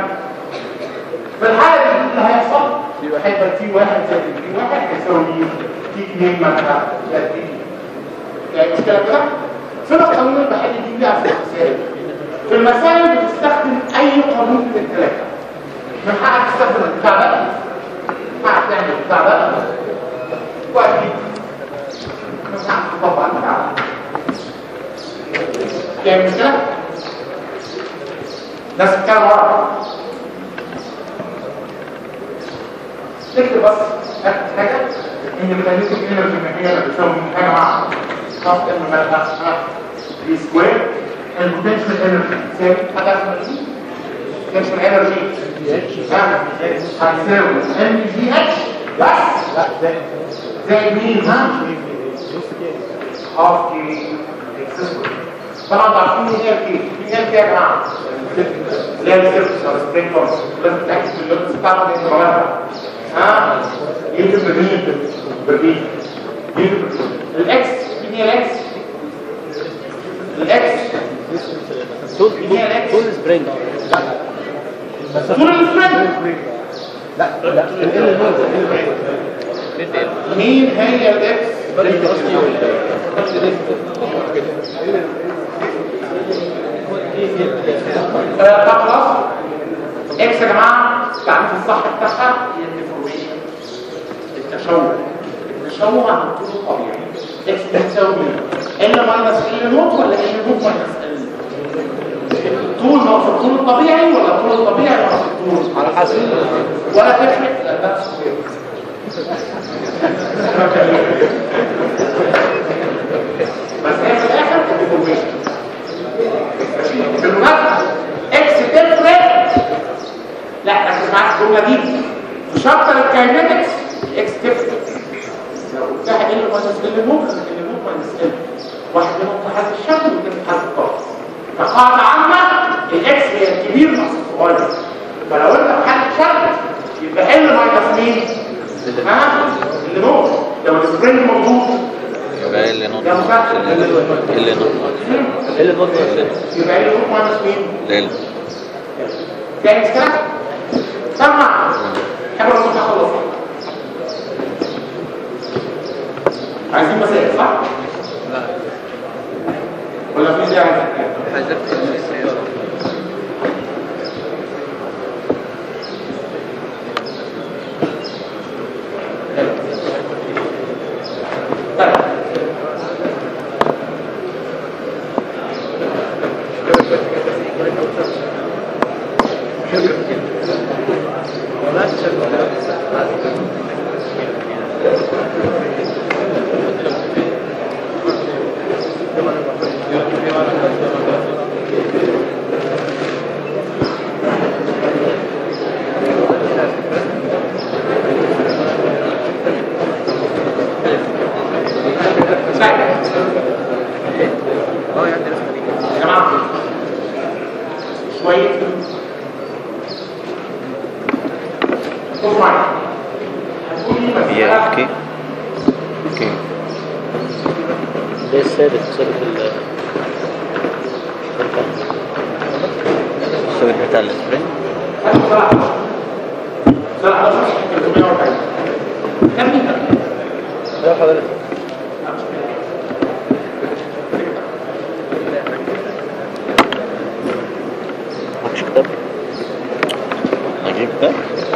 في الحالة دي اللي هيحصل هيبقى في واحد زائد في واحد هيساوي مين؟ في اثنين مثلا زائد اثنين يعني مش كده كده؟ فين القانون اللي بحل دي بيها في المسائل؟ في المسائل بتستخدم اي قانون من الثلاثة من حقك تستخدم البتاع ده من حقك تعمل البتاع ده واكيد من حقك تطبق البتاع ده يعني مش كده؟ ناس بتتكلم ورا نكتب بس اكتب حاجه ان الكاينيتيك انرجي هي اللي بتساوي حاجه مع خط ان مالها دي سكوير البوتنشال انرجي تساوي حاجه اسمها ايه؟ البوتنشال انرجي هتساوي ام جي اتش بس لا زائد زائد مين ها؟ هاف كي اكس سكوير طبعا انتوا عارفين مين هي الكي؟ مين هي الكي يا جماعه؟ اللي هي السيرفس او السبرينج كورس لازم تتاكد من اللبس بتاعته لان بغيرها ها يجب برميل برميل يجب الاكس مين هي الاكس الاكس طول مين هي الاكس طول سبرينج طول السبرينج لا لا ال نوت مين هي الاكس آه، طب خلاص اكس يا جماعه التعريف الصح بتاعها هي الديفورميشن التشوه التشوه عن الطول الطبيعي اكس بتساوي مين؟ ال ماينس ال نوت ولا ال نوت ماينس ال الطول ناقص الطول الطبيعي ولا الطول الطبيعي ناقص الطول على حسب ولا تفرق لا ده صغير. بس هي في الاخر الديفورميشن بالمناسبه اكس تفرق لا ركز معايا في الجمله دي في شابتر الكاينetics اكس تفرق لو قلتها ال ماينس ال نوت ال نوت ماينس ال واحد منهم في حالة الشكل والتاني في حالة الطاقة فقاعدة عامة الاكس هي الكبير ناقص الصغير فلو انت في حالة شكل يبقى ال ماينس مين؟ ها؟ اللي نوت لو السبرينج موجود يبقى اللي نوت يا مساعد اللي نوت اللي نوت يبقى ال نوت ماينس مين؟ ليل تاني كده سمع حاجه بس هخلص عايزين مسائل صح؟ لا ولا في داعي للحكاية؟ عايزك تلبس السيارة طيب اه يعني لازم تيجي يا جماعه شويه بصوا معايا هتقول لي هي مسألة اوكي اوكي ده الثابت ثابت ال الثابت بتاع السبرينج صلاح صلاح 11 340 كم انت؟ ده حضرتك معكش كتاب اجيب ده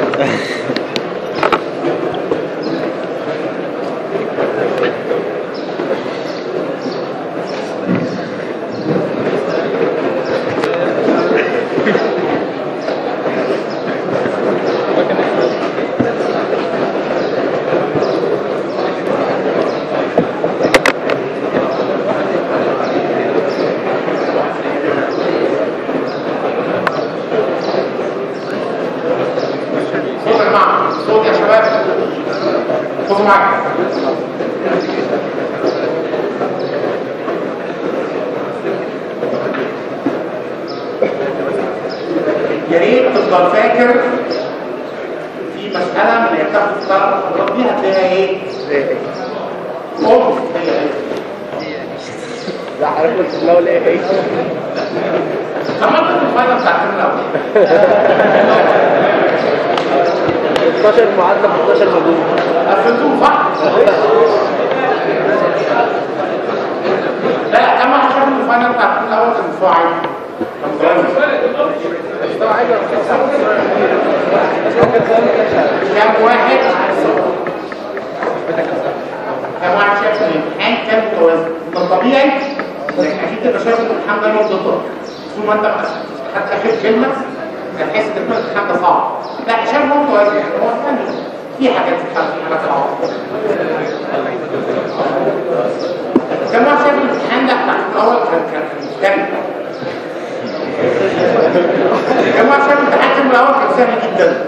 صوت يا جماعه صوت يا شباب خدوا معايا يا ريت تفضل فاكر في مسألة من اللي بتاخد في الثلاث محاضرات دي هتلاقيها ايه؟ خالص هي هي لا حضرتك قلت في الاول ايه هي طب ما انت في الفاينل بتاع الترم الاول 16 معادله 16 مجهول قفلتوه صح؟ لا لا كم واحد شاف إن الفاينل بتاع الترم الاول كان مستوى عالي كان مستوى عالي. كم واحد كم واحد شاف ان الامتحان كان متوازن من الطبيعي انك اكيد تبقى شايف ان الامتحان ده نقطه ضغط طول ما انت خدت اخر كلمه هتحس ان الامتحان ده صعب لا شايف ان هو متوازن يعني هو فن في حاجات تتحل في حاجات صعبه كم واحد شايف ان الامتحان ده بتاع الاول كان كان مختلف كم واحد شايف ان الامتحان كان من الاول كان سهل جدا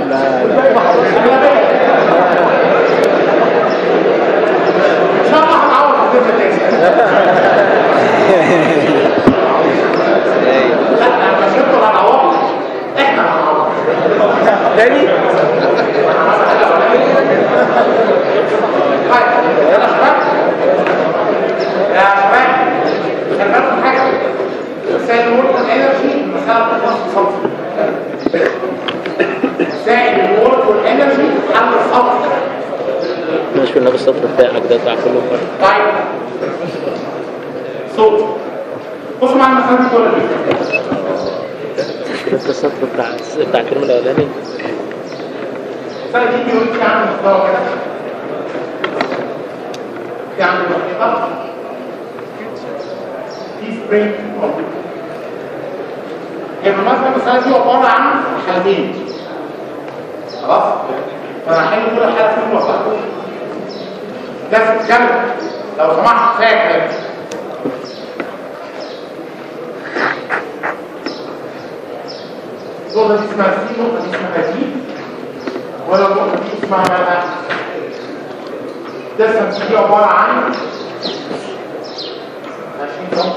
ان شاء الله هنعوض الدنيا تاني لا انا مش انتوا اللي هنعوض احنا اللي هنعوض تاني طيب يلا يا شباب يا شباب خلي بالكم من حاجه مسائل الورك انرجي مساله بتخلص صوتي مسائل الورك والانرجي حل صوتي مش في نفس السطر بتاعك ده بتاع كل مرة طيب صوت بصوا معايا المسائل دي ولا دي في نفس السطر بتاع بتاع الترم الاولاني المسألة دي بيقول في عندي مستوى كده في عندي محيطة في سبرينج موجود هي بالمناسبة المسألة دي عبارة عن حالتين خلاص فأنا هحل كل حالة فيهم وأصحح لازم تتكلم لو سمحت فاكر النقطة دي اسمها سي النقطة دي اسمها دي ولا النقطة دي اسمها مالها دسم دي عبارة عن 20 سم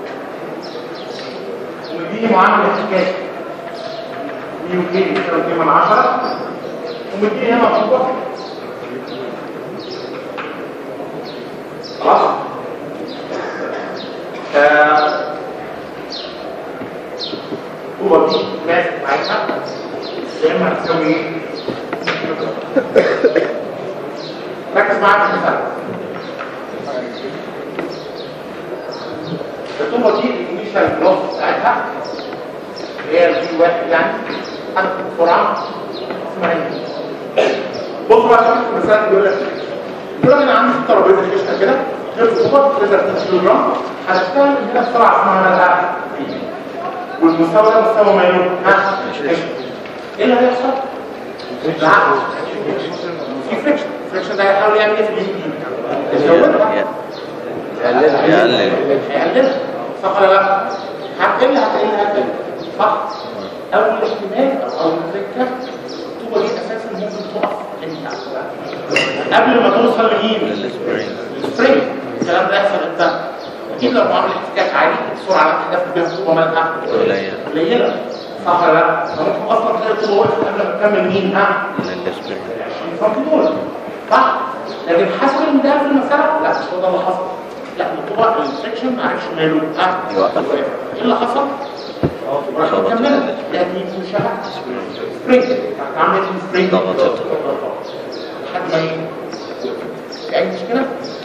ومديني معامل احتكاك دي وكي بتساوي 2 من 10 ومديني هنا خطوة خلاص آه، هو دي ماسك معاها يا اما هتساوي ايه؟ الطوبه دي الانيشال جروث بتاعتها اللي هي الجي واحد يعني انا بسرعه اسمها ايه بصوا بقى شوف المسائل بيقول لك بيقول لك انا عندي ترابيزه خشنه كده غير الطوبه تقدر 3 كيلو جرام هشتغل من هنا بسرعه اسمها مالها والمستوى ده مستوى ماله ها خشن ايه اللي هيحصل؟ بالعكس في فريكشن الفريكشن ده هيحاول يعمل ايه في البي يزودها يقللها يقلل هيقللها صح ولا لا؟ هتقل هتقل هتقل صح؟ اول احتمال او اول فكره الطوبه دي اساسا ممكن تقف امتى؟ قبل ما توصل لمين؟ للسبرينج السبرينج الكلام ده يحصل امتى؟ اكيد لو معامل احتكاك عالي السرعه اللي هتحدث بيها الطوبه مالها قليل قليله صح ولا لا؟ فممكن اصلا تلاقي الطوبه وقفت قبل ما تكمل مين؟ ها؟ للسبرينج 20 سم دول صح؟ لكن حسب ان ده في المسألة لا مش هو ده اللي حصل لا الطبق السكشن ما عرفش ماله ها يوقف. ايه اللي حصل؟ راح ضغط كمل ال- لكن يكون شبه سبرينج عملت سبرينج ضغطت. لحد ما ايه؟ في اي مشكلة؟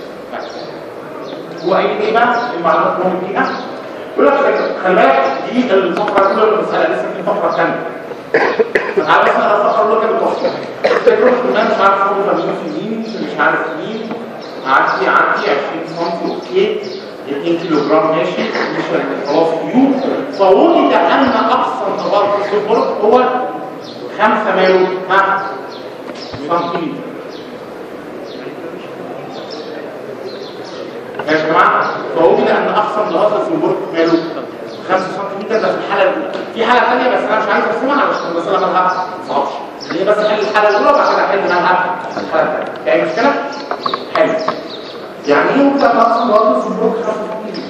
هو قايل ايه بقى؟ المعلومات المهمة دي ها؟ يقول لك خلي بالك دي الفقرة الأولى من المسألة لسه في فقرة ثانية تعالى بس انا افكر له كده بتحصل تجربه ان انا مش عارف هو مجنون في مين مش عارف مين عدي عدي 20 سم اوكي 2 كيلو جرام ماشي مش خلاص يو فوجد ان اقصى انتظار في السفر هو 5 مايو ها سنتيمتر ماشي يا جماعه فوجد ان اقصى انتظار في السفر ماله 5 سنتيمتر ده في الحاله الاولى في حاله ثانيه بس انا مش عايز ارسمها علشان المساله مالها ما تصعبش هي بس حل الحاله الاولى وبعد كده حل مالها الحاله الثانيه في اي مشكله؟ حلو يعني ايه ممكن اقصى انتظار في السفر 5 سنتيمتر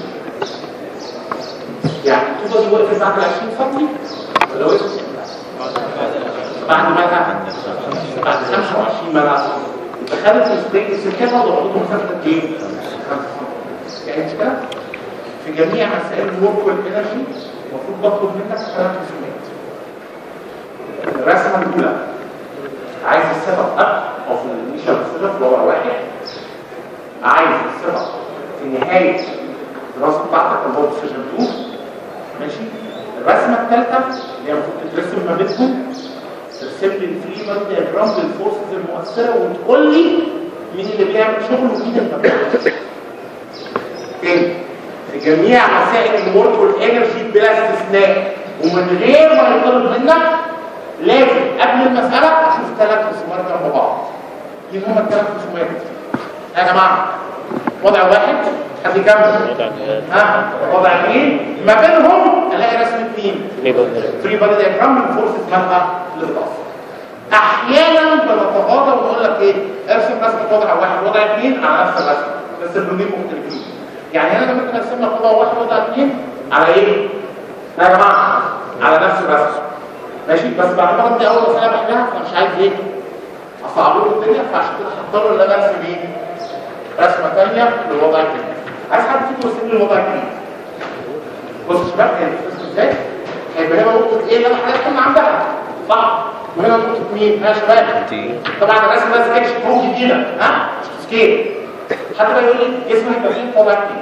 يعني الطوبه دي وقفت بعد ال 20 سم ولا وقفت بعد ماذا؟ بعد 25 ماذا؟ دخلت السبرينج السكان برضه حدود مسافه قد ايه؟ 5 سم يعني مش كده؟ في جميع مسائل الورك والانرجي المفروض بطلب منك ثلاث رسومات الرسمه الاولى عايز السيت اب او في الانيشال سيت اب وهو واحد عايز السيت اب في نهايه الدراسه بتاعتك اللي هو سيشن 2 ماشي الرسمه الثالثه اللي هي المفروض تترسم ما بينهم ترسم لي الفري باد دياجرام للفورسز المؤثره وتقول لي مين اللي بيعمل شغل ومين اللي ما بيعملش تاني في جميع مسائل الورك والانرجي بلا استثناء ومن غير ما يطلب منك لازم قبل المساله اشوف ثلاث رسومات جنب بعض دي هم الثلاث رسومات يا جماعه وضع واحد حد يكمل ها وضع اثنين ما بينهم الاقي رسمه مين؟ فري بادي دياجرام من فورسز مالها للضغط احيانا بنتغاضى ونقول لك ايه ارسم رسمه وضع واحد وضع اثنين على نفس الرسمه بس اللونين مختلفين يعني هنا أنا ممكن ارسم لك وضع واحد وضع اثنين على ايه؟ يا جماعه على نفس الرسمه ماشي بس باعتبار دي اول مساله بحلها فمش عايز ايه؟ اصعب له الدنيا فعشان كده هضطر ان انا ارسم ايه؟ رسمه ثانيه للوضع الثاني عايز حد فيكم يرسم لي الوضع الثاني بص يا شباب هي بتترسم ازاي؟ هيبقى هنا نقطه ايه اللي انا حضرتك كنا عندها صح؟ وهنا نقطه مين؟ ها يا شباب؟ دي طبعا الرسم ده سكتش فروق جديده ها؟ مش سكيل حتى بقى يقول لي اسمه هيبقى فين وضع الثاني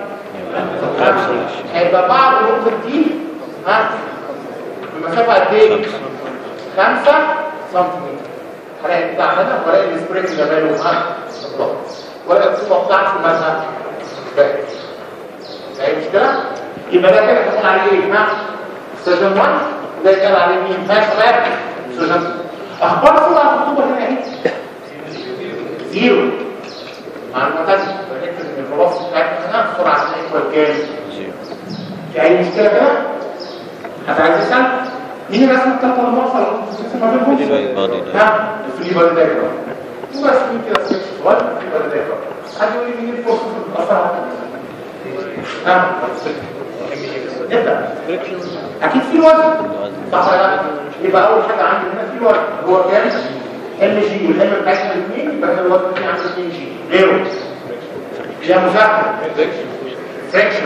هيبقى بعد نقطه دي ها؟ بمسافه قد ايه؟ 5 سنتيمتر هلاقي بتاع هنا ولاقي السبرينج ده ماله ها؟ بالضبط ولا الصوره بتاعتي مالها؟ بقت اي مشكله؟ يبقى ده كده هنقول عليه ايه؟ ها؟ سجن 1 وده يتقال عليه مين؟ ها يا شباب؟ سجن 2 اخبار سرعه الخطوبه هنا اهي زيرو معلومه ثانيه فنكتب ان الفلوس بتاعتنا هنا السرعه ايكوال كام؟ زيرو في اي مشكله كده؟ حد عايز يسال؟ مين الرسمه الثالثه اللي واقفه اللي كنت بترسم ما بينهم؟ بادي ده ها الفري بادي دايجرام هو اسمه كده سكتش صغير الفري بادي دايجرام حد يقول لي مين الفورس اللي بتاثر على ها ابدا اكيد في الوزن صح ولا لا يبقى اول حاجه عندي هنا في الوزن هو كام ال جي والام بتاعتنا الاثنين يبقى هنا الوزن فيه عندي 2 جي غيره يا مساعد فريكشن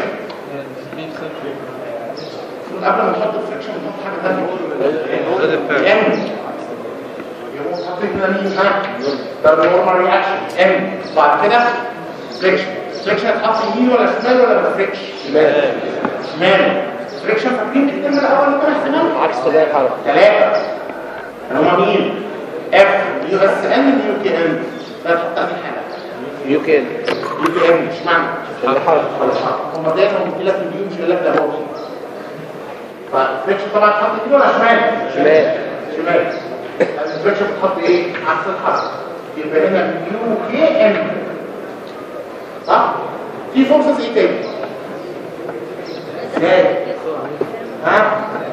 قبل ما نحط الفريكشن نحط حاجه ثانيه ام يقوم حاطين هنا مين ها ده النورمال رياكشن ام بعد كده فريكشن فريكشن هتحط يمين ولا شمال ولا ما فريكش شمال شمال فريكشن فاكرين الترم الاول اللي كان احتمال عكس طبيعي الحركة ثلاثة اللي هما مين؟ اف يو اس ان يو كي ان ده تحط عليه حاجة يو كي ان يو كي ان اشمعنى؟ الحركة هما دايما قلت لك اليو مش قال لك ده هو فالفريكشن طبعا تحط يمين ولا شمال؟ شمال شمال الفريكشن بتحط ايه؟ عكس الحركة يبقى هنا يو كي ان صح؟ في فورسز ايه تاني؟ ازاي؟ ها؟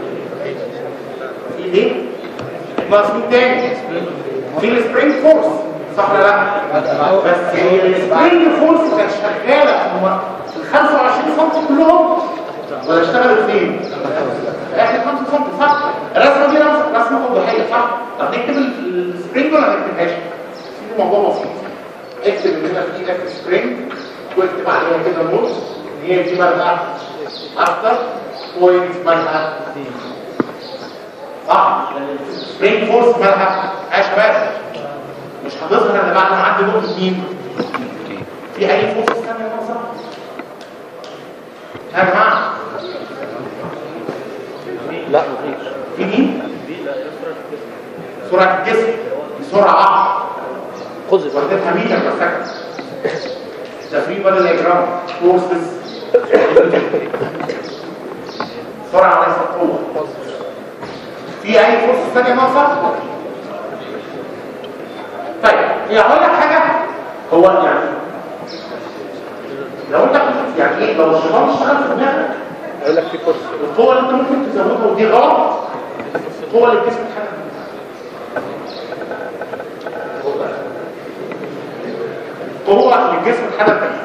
في ايه؟ ناقص مين تاني؟ في السبرينج فورس صح ولا لا؟ بس هي السبرينج فورس كانت شغاله في ال 25 سم كلهم ولا اشتغلوا فين؟ في اخر 5 سم صح؟ الرسمه دي رسمه رسمه توضيحيه صح؟ طب نكتب السبرينج ولا ما نكتبهاش؟ في موضوع بسيط اكتب ان هنا في اف سبرينج واكتب عليها كده نوت ان هي دي مالها اكتر بوينت مالها صح لان السبرينج فورس مالها يا شباب مش هتظهر الا بعد ما اعدي نقطه مين في اي فورس ثانيه صح يا جماعه لا مفيش في مين سرعه الجسم بسرعه قذف وحدتها متر بس سكند تفريق بدل اجرام فورسز سرعه وليس قوه في اي فورس ثانيه ناقصه طيب هي اقول لك حاجه هو يعني لو انت كنت- يعني ايه لو الشيطان اشتغل في دماغك يقول لك في فرصة القوه اللي انت ممكن تزودها ودي غلط القوه اللي الجسم اتحرك قوه اللي الجسم اتحرك بيها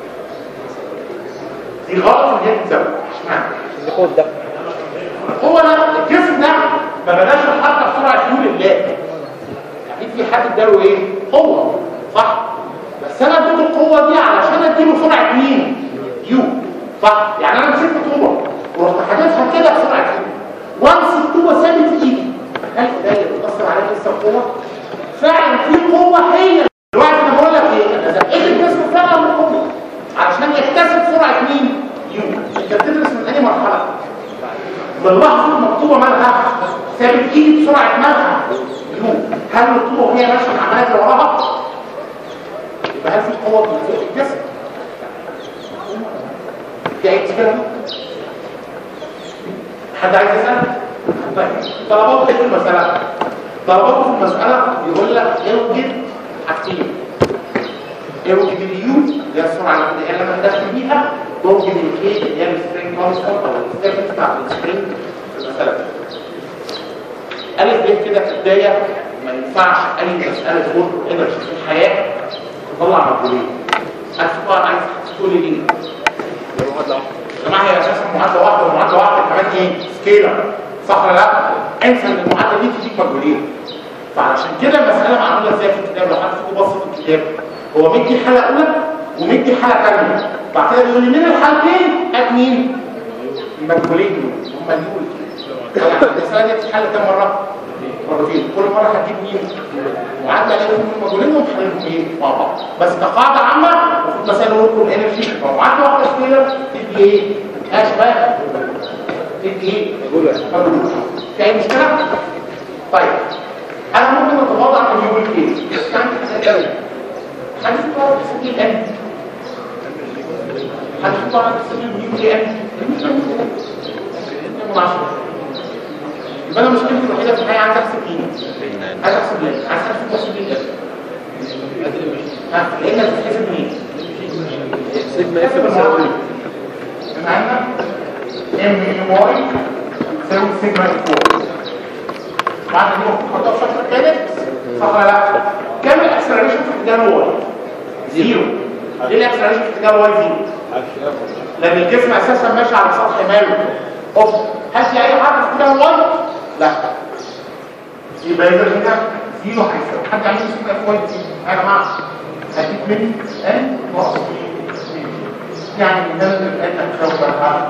دي غلط ان هي تتزود اشمعنى دي قوة دفع هو ده الجسم ده ما بلاش الحركه بسرعه يقول الله يعني في حد اداله ايه قوه صح بس انا اديته القوه دي علشان اديله سرعه مين يو صح يعني انا مسكت طوبه ورحت حادفها كده بسرعه يو وانس الطوبه ثابت في ايدي هل ده بتاثر عليا لسه القوه فعلا في قوه هي دلوقتي انا بقول لك ايه انا زقيت الجسم فعلا بالقوه علشان يكتسب سرعه مين يو انت بتدرس من اي مرحله باللحظه المكتوبه مالها ثابت ايدي بسرعه مالها يو هل الطوبه وهي ماشيه عماله اللي وراها يبقى هل في قوه من فوق الجسم في اي مشكله حد عايز يسال طيب طلبات ايه في المساله طلبات في المساله بيقول لك اوجد حاجتين اوجد اليو اللي هي السرعه اللي انا بدات بيها واوجد الكي اللي هي السبرينج كونستنت او الستيفنس بتاع السبرينج في المساله الف ب كده في البدايه ما ينفعش اي مساله فورك انرجي في الحياه تطلع مجهولين اسوء عايز تقول لي ليه يا جماعه هي اساسا معادله واحده ومعادله واحده كمان ايه سكيلر صح ولا لا انسى ان المعادله دي تديك مجهولين فعشان كده المساله معموله ازاي في الكتاب لو حد فيكم بص في الكتاب هو مدي حاله اولى ومدي حاله ثانيه بعد كده بيقول لي من الحالتين هات مين المجهولين دول هم دول يعني المساله دي بتتحل كام مره مرتين كل مره هتجيب مين معادله لازم المجهولين ونحللهم ايه مع بعض بس كقاعده عامه المفروض مسائل ورك والانرجي معادله واحده سكيلر تدي ايه اشباه تدي ايه مجهول في اي مشكله طيب انا ممكن اتغاضى عن اليوم ايه بس عندي حاجه قوي حاجه اسمها تسجيل ان حاجه اسمها تسجيل اليوم ان يبقى انا مشكلتي الوحيده في الحياه عايز احسب ايه عايز احسب ايه عايز احسب تسجيل ايه ها لان هتتحسب منين سيجما اف بتساوي معانا ام اي واي تساوي سيجما اي بعد دي ممكن نحطها في شكل تاني صح ولا لا؟ كام الاكسلريشن في اتجاه الواي؟ زيرو ليه الاكسلريشن في اتجاه الواي زيرو؟ لان الجسم اساسا ماشي على سطح ماله اوف هل في اي حركه في اتجاه الواي؟ لا يبقى اذا هنا زيرو هيساوي حد عايز يسمع اف واي زيرو يا جماعه هديك من ان ناقص يعني ده اللي انت هتساوي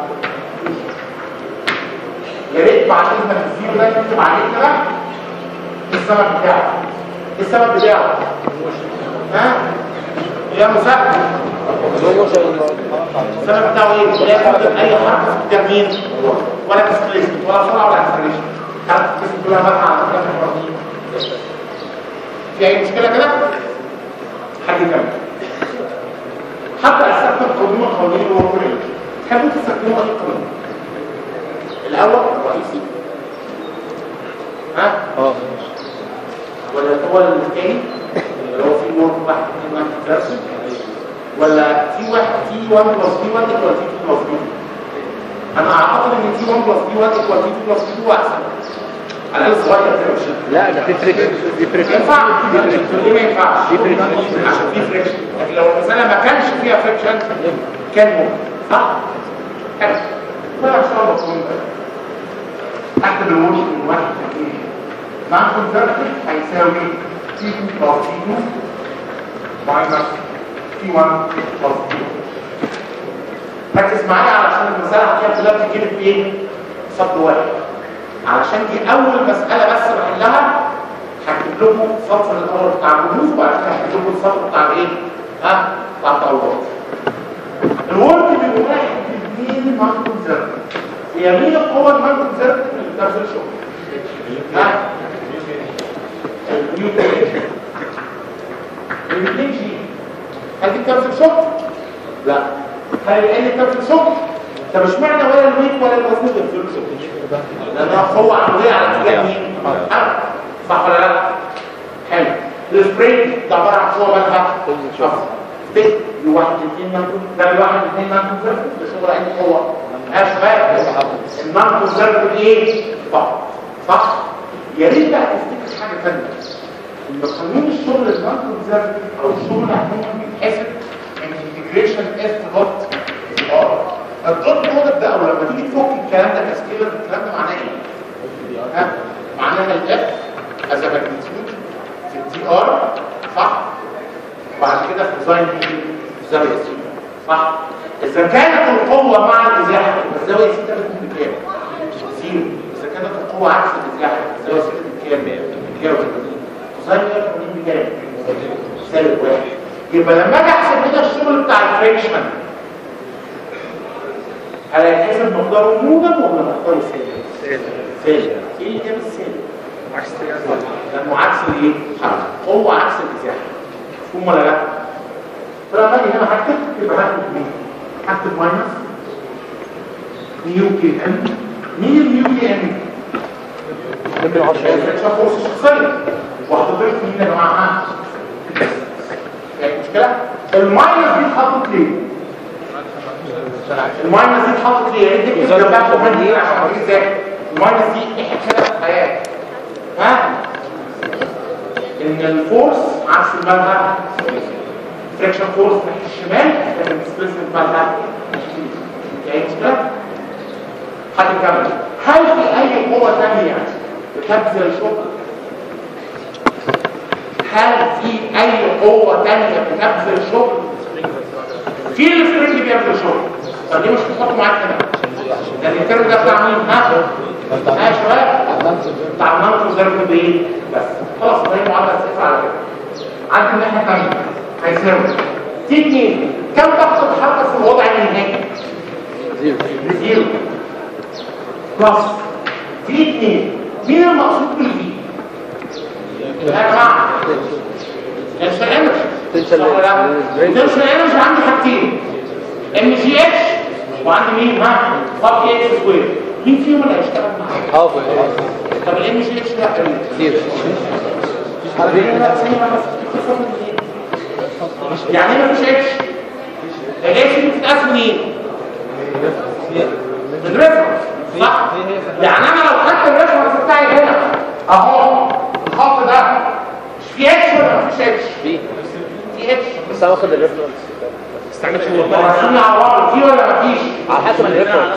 يا ريت بعد اذنك الزيرو ده تكتب عليه كده السبب بتاعه السبب بتاعه ها يا مساعد السبب بتاعه ايه؟ لا يوجد اي حركه في التمرين ولا ديسبليسمنت ولا سرعه ولا اكسلريشن حركه الجسم كلها ماسكه على مكان الرصيد في اي مشكله كده؟ حد يكمل حتى استخدم قانون القوانين الوقوعيه تحبوا تستخدموا اي قانون؟ الاول الرئيسي ها؟ اه ولا هو الثاني اللي هو في وورد واحد اثنين واحد ثلاثة ولا في واحد في 1 بلس في 1 ايكوال في 2 بلس في انا اعتقد ان في 1 بلس في 1 ايكوال في 2 بلس في 2 احسن على الاقل صغير كده مش لا ده في فريكشن في فريكشن ينفع ليه ما ينفعش عشان في فريكشن لكن لو المساله ما كانش فيها فريكشن كان ممكن صح حلو ما ان شاء الله تكون اكتب الوش من واحد لاثنين مع كونفرتد هيساوي تي 2 بلس تي 2 ماينس تي 1 بلس تي 2 ركز معايا علشان المساله هتلاقيها كلها بتتكتب في ايه؟ سطر واحد علشان دي اول مساله بس بحلها هكتب لكم السطر الاول بتاع الرموز وبعد كده هكتب لكم السطر بتاع الايه؟ ها؟ بتاع التطورات. الورك بيبقى واحد اثنين مان كونسيرف. هي مين القوه المان كونسيرف اللي بتنزل شغل؟ ها؟ النيوتن. الاثنين جي. هل دي بتنزل شغل؟ لا. هل ال بتنزل شغل؟ طب اشمعنى ولا الويت ولا الوزن بينزلوا شغل؟ لانها قوه عموديه على اتجاه مين؟ أرض. صح ولا لا؟ حلو السبرينج ده عباره عن قوه مالها؟ ست لواحد اثنين منكم ده لواحد اثنين منكم زرق بشغل اي قوه ملهاش فرق المنكم زرق ايه؟ صح صح؟ يا ريت بقى تفتكر حاجه ثانيه ان قانون الشغل المنكم زرق او الشغل عموما بيتحسب انتجريشن اس دوت ار الدوت برودكت ده او لما تيجي تفك الكلام ده كسكيلر الكلام ده معناه ايه؟ ها؟ معناها الاف از ماجنتيود في الدي ار صح؟ وبعد كده في ديزاين زاويه سي صح؟ اذا كانت القوه مع الازاحه يبقى الزاويه سي بتكون بكام؟ زيرو اذا كانت القوه عكس الازاحه الزاويه سي بكام؟ بكام؟ ديزاين بتكون بكام؟ سالب واحد يبقى لما اجي احسب كده الشغل بتاع الفريكشن هل هيتحسب مقداره موجب ولا مقداره سالب؟ سالب ايه اللي جاب السالب؟ عكس لانه عكس الايه؟ حركه هو عكس الازاحه مفهوم ولا لا؟ فلما اجي هنا هكتب يبقى هكتب مين؟ هكتب ماينس نيو كي ان مين النيو كي ان؟ الفريكشن فورس الشخصيه وهتضيف مين يا جماعه؟ يعني مشكله؟ الماينس دي اتحطت ليه؟ الماينس دي اتحطت ليه؟ يعني دي كده جنبها كومنت ايه عشان اوريك ازاي؟ الماينس دي احنا كده في الحياه ها؟ ان الفورس عكس المبنى فريكشن فورس ناحيه الشمال لكن الديسبيسمنت مالها يعني مشكله؟ حد يكمل هل في اي قوه ثانيه بتبذل الشغل؟ هل في اي قوه ثانيه بتبذل الشغل؟ في السبرينج بيعمل شغل طب ليه مش بتحطه معاك هنا؟ لان الكيرف ده بتاع مين؟ ها؟ ها يا شباب؟ بتاع المنطق ده بيكون بايه؟ بس خلاص ده هي معادله صفر على كده عندي الناحيه الثانيه هيساوي تي 2 كم ضغط الحركه في الوضع النهائي؟ زيرو زيرو بلس في 2 مين المقصود بالفي؟ يا جماعه الانرجي تنشل الانرجي الانرجي عندي حاجتين ام جي اتش وعندي مين ها؟ فاك اتش سكوير مين فيهم اللي هيشتغل معايا؟ هاف طب الام جي اتش ده زيرو يعني ايه مفيش اتش؟ الاتش دي بتتقاس منين؟ الريفرنس صح؟ يعني انا لو خدت الريفرنس بتاعي هنا اهو الخط ده مش في اتش ولا مفيش اتش؟ في في اتش بس انا واخد الريفرنس استعملش هو عايزين يعوضوا في ولا مفيش؟ على حسب الريفرنس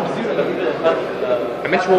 ما عملش هو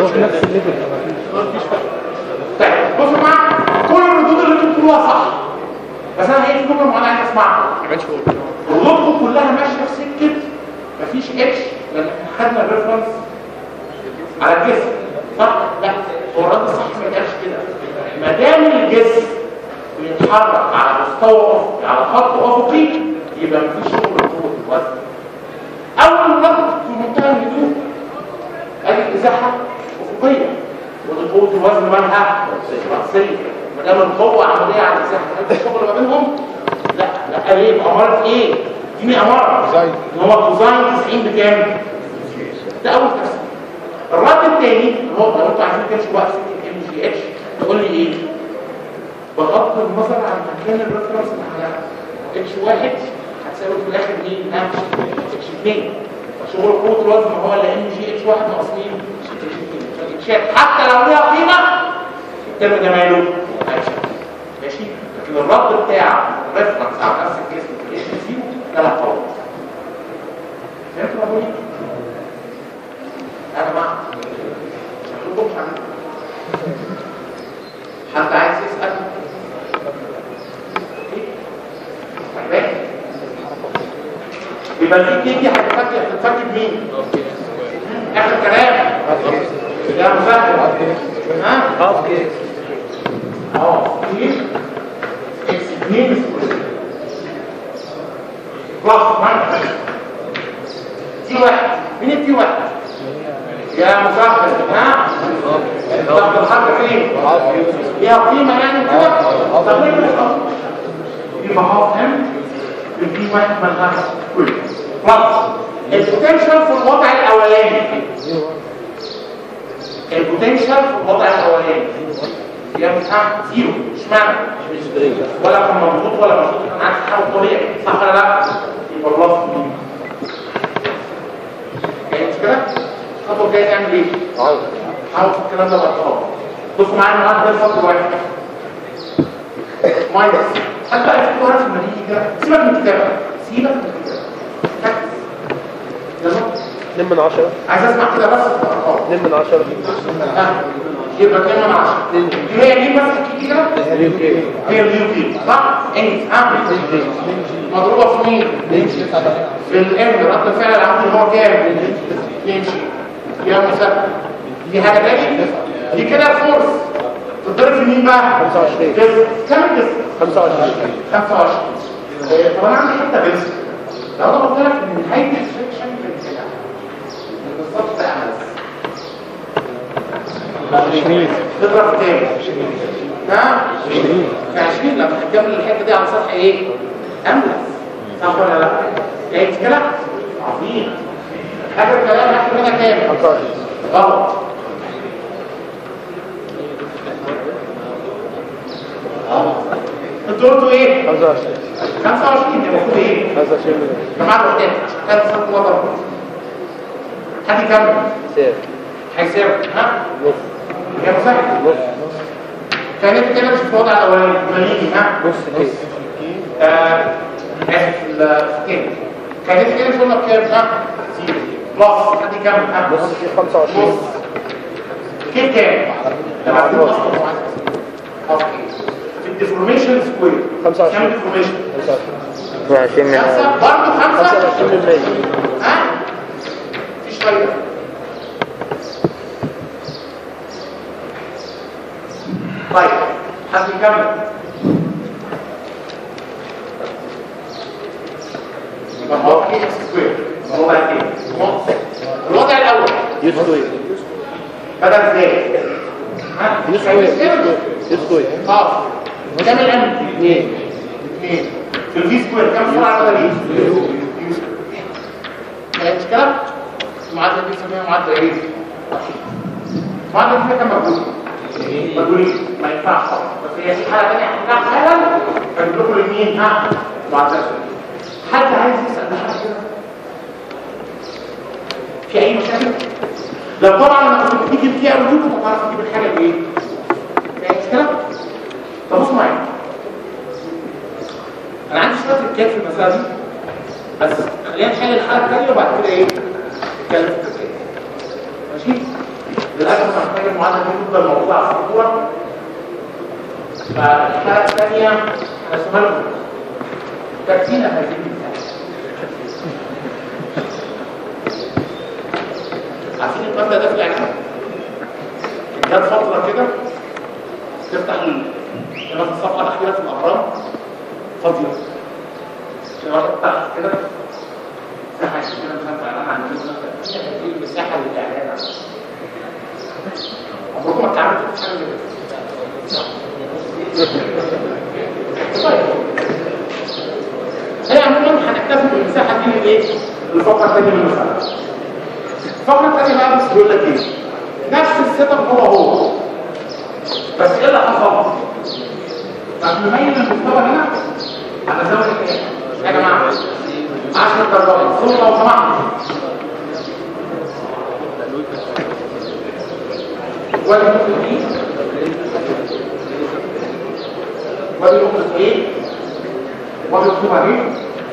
طيب بصوا يا جماعه كل الردود اللي انتوا بتقولوها صح بس انا هي الجمله معينه عايز اسمعها ما عملش هو ردودكم كلها ماشيه في سكه مفيش اتش لان احنا خدنا الريفرنس على الجسم صح؟ لا هو الرد الصح ما يتقالش كده ما دام الجسم بيتحرك على مستوى افقي على خط افقي يبقى مفيش شغل قوه الوزن اول رقم في منتهى الهدوء ادي الازاحه افقيه ودي قوه الوزن مالها راسيه ما دام القوه عمليه على الازاحه هل في شغل ما بينهم لا لا ليه اماره ايه دي اماره ديزاين. ان هو كوزاين 90 بكام ده اول تفسير الرد الثاني اللي هو لو انتوا عايزين تمشوا بقى في سكه ام جي اتش تقول لي ايه بغض النظر عن مكان الريفرنس اللي على اتش واحد هتساوي في الاخر ايه نفس اتش 2 شغل قوه الوزن هو اللي ام جي اتش واحد ناقص مين فالاتشات حتى لو ليها قيمه الترم ده ماله هيشتغل. ماشي لكن الرد بتاع الريفرنس على نفس الجسم في الاتش زيرو ده لا خالص فهمتوا يا ابوي؟ يا جماعه شكلكم مش عارفين. حد عايز يسأل؟ طيب. يبقى في اتنين دي هتتفك هتتفك بمين؟ اخر كلام يا مسهل ها؟ هاف كيس اه اتنين اكس اتنين سكوير بلس ماينس تي واحد مين التي واحد؟ يا مسهل ها؟ طب الحرف فين؟ ليها قيمة يعني كده؟ طب ليه كده؟ يبقى هاف ام بالبي واحد ملهاش كل بلس البوتنشال في الوضع الاولاني البوتنشال في الوضع الاولاني يا مساحة زيرو اشمعنى؟ ولا كان مضغوط ولا مضغوط كان عكس حاجه طبيعي صح ولا لا؟ يبقى بلس بي يعني مش كده؟ الخطوه الجايه تعمل ايه؟ حاول في الكلام ده بارقام بصوا معايا النهارده ده سطر واحد ماينس هل بقى في ورقه لما تيجي كده سيبك من الكتابه سيبك من الكتابه ركز يلا 2 من 10 عايز اسمع كده بس في الارقام 2 من 10 ها يبقى 2 من 10 دي هي مين بس تيجي كده هي اليو كي صح انت ها مضروبه في مين في الام رد الفعل العمودي اللي هو كام يمشي يا مسافه دي حاجه تاني دي كده فورس تضرب في مين بقى 25. جسم كام جسم 25 25 إيه، طب انا عندي حته جسم لو انا قلت لك ان نهايه الفريكشن في الكلام بالظبط ده امل 20 تضرب كام؟ ها؟ 20 في 20 لما هتكمل الحته دي على سطح ايه؟ املس صح ولا لا؟ يعني مشكله؟ عظيم اخر كلام اخر منها كام؟ 25 غلط غلط انتوا قلتوا ايه؟ 25 25 يعني المفروض ايه؟ 25 من جماعه الوحدات عشان كده صوت وضع حد يكمل سير هيساوي ها؟ نص يا مسهل نص كانت كده مش في الوضع الاولاني مليجي ها؟ نص كيس آه، اسف الكام كانت كده مش قلنا بكام ها؟ زيرو بلس حد يكمل ها؟ نص كيس 25 نص كيف كام؟ ده معلوم اصلا معاك. اوكي في الديفورميشن سكوير 25. كام ديفورميشن؟ 20 من خمسة برضه خمسة 25 من 100 ها؟ في شوية طيب حد يكمل يبقى هو كي اكس سكوير الوضع الثاني الوضع الاول يو سكوير بدل ازاي؟ ها؟ يو سكوير يو سكوير اه كام الام؟ 2 اثنين في الفي سكوير كام سرعه بدل ايه؟ يعني مش كده؟ المعادله دي بنسميها معادله ايه؟ المعادله دي فيها كام مجهول؟ مجهولين ما ينفعش طبعا بس هي في حاله ثانيه هتنفع حالا هجيب لكم الاثنين ها معادله حد عايز يسال ده حاجه كده؟ في اي مشاكل؟ لو طبعا لما كنت بتيجي فيها وجود هتعرف تجيب الحاجه بايه؟ فاهم كده؟ طب بصوا معايا انا عندي شويه تركات في المساله دي بس خلينا نحل الحاله الثانيه وبعد كده ايه نتكلم في التركات ماشي للاسف انا محتاج المعادله دي تفضل موجوده على السبوره فالحاله الثانيه هرسمها لكم ترتيب هذه المساله عارفين المبدا ده في الاعلام جت فتره كده تفتح ال- مثلا الصفحه الاخيره في الاهرام فاضيه واحد تحت كده مساحه كده مش عارف اعلان عن ايه المساحه للاعلان عمركم ما اتعاملتوا في حاجه كده طيب هي عموما هنكتفي بالمساحه دي للايه؟ للفقره الثانيه من المساحه الفقره الثانيه بقى بس بيقول لك ايه؟ نفس السيت اب هو هو بس ايه اللي حصل؟ طب نميز المستوى هنا على زاويه ايه؟ يا جماعه 10 درجات صوت لو سمحت وادي نقطه ايه؟ وادي نقطه ايه؟ وادي نقطه ايه؟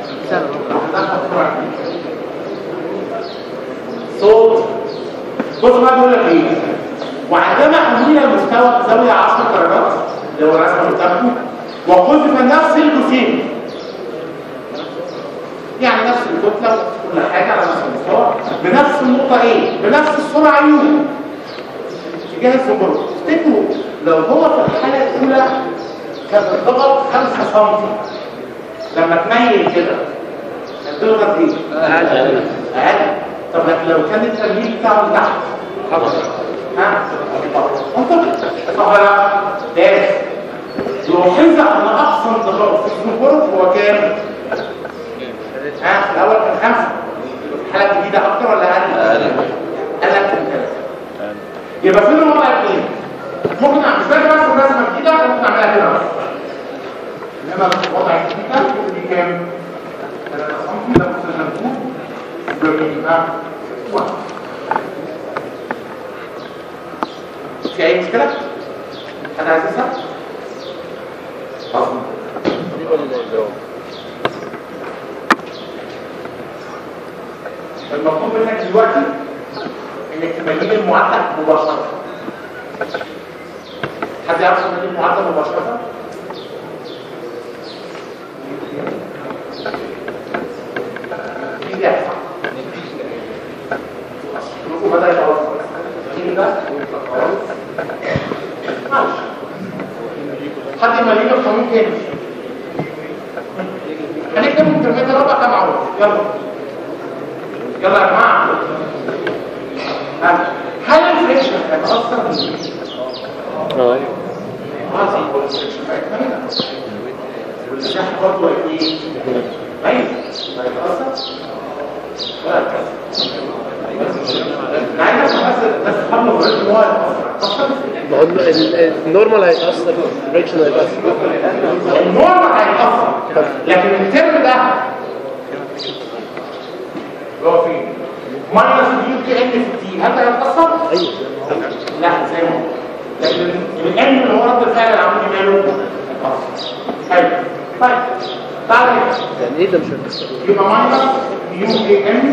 صوت بص بقى بيقول لك ايه وعندما حمل المستوى زاويه 10 درجات اللي هو الرسمه بتاعته وقذف نفس الجسيم يعني نفس الكتله كل حاجه على نفس المستوى بنفس النقطه ايه بنفس السرعه يو اتجاه السكر افتكروا لو هو في الحاله الاولى كان الضغط 5 سم لما تميل كده الضغط ايه أقل. اقل طب لو كان التمييل بتاعه تحت ها منطقي صح ولا لا دارس يلاحظ ان اقصى انضغاط في السكر هو كام ها في الاول كان خمسه في الحاله الجديده اكتر ولا اقل أقل. قال لك من ثلاثه يبقى فين الوضع اثنين ممكن مش فاكر بس الرسمه الجديده ممكن اعملها كده بس انما الوضع الجديده دي كام 3 سم ده ممكن يبقى واحد في اي مشكله انا عايز اسال اصلا المطلوب منك دلوقتي انك تبين المعدل مباشره حد يعرف تبين المعدل مباشره في يحصل شوفوا بدأ يتوصل كده معلش حد ما لينا القانون تاني هنكتب الترمية الرابع كام عوض يلا يلا يا جماعة ها. هل الفريكشن هيتأثر بالفريكشن؟ اه اه الفريكشن هيتمنى والسلاح برضه ايه؟ ميت هيتأثر؟ لا انا عايز افهم بس بس قبل ما ان هو هيتأثر ما هو ال- ال- النورمال هيتأثر الفريكشن هيتأثر النورمال هيتأثر لكن الترم ده اللي هو فين؟ ماينس دي كي ان في تي هل ده هيتأثر؟ ايوه لا زي ما هو لكن الان اللي هو رد الفعل العمودي ماله؟ هيتأثر حلو طيب تعالى يعني ايه ده مش هيتأثر يبقى ماينس يو كي ان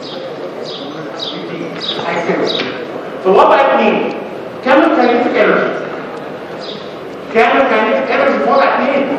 عايز كده في الوضع اثنين كام الكاينتيك انرجي؟ كام الكاينتيك انرجي في وضع اثنين؟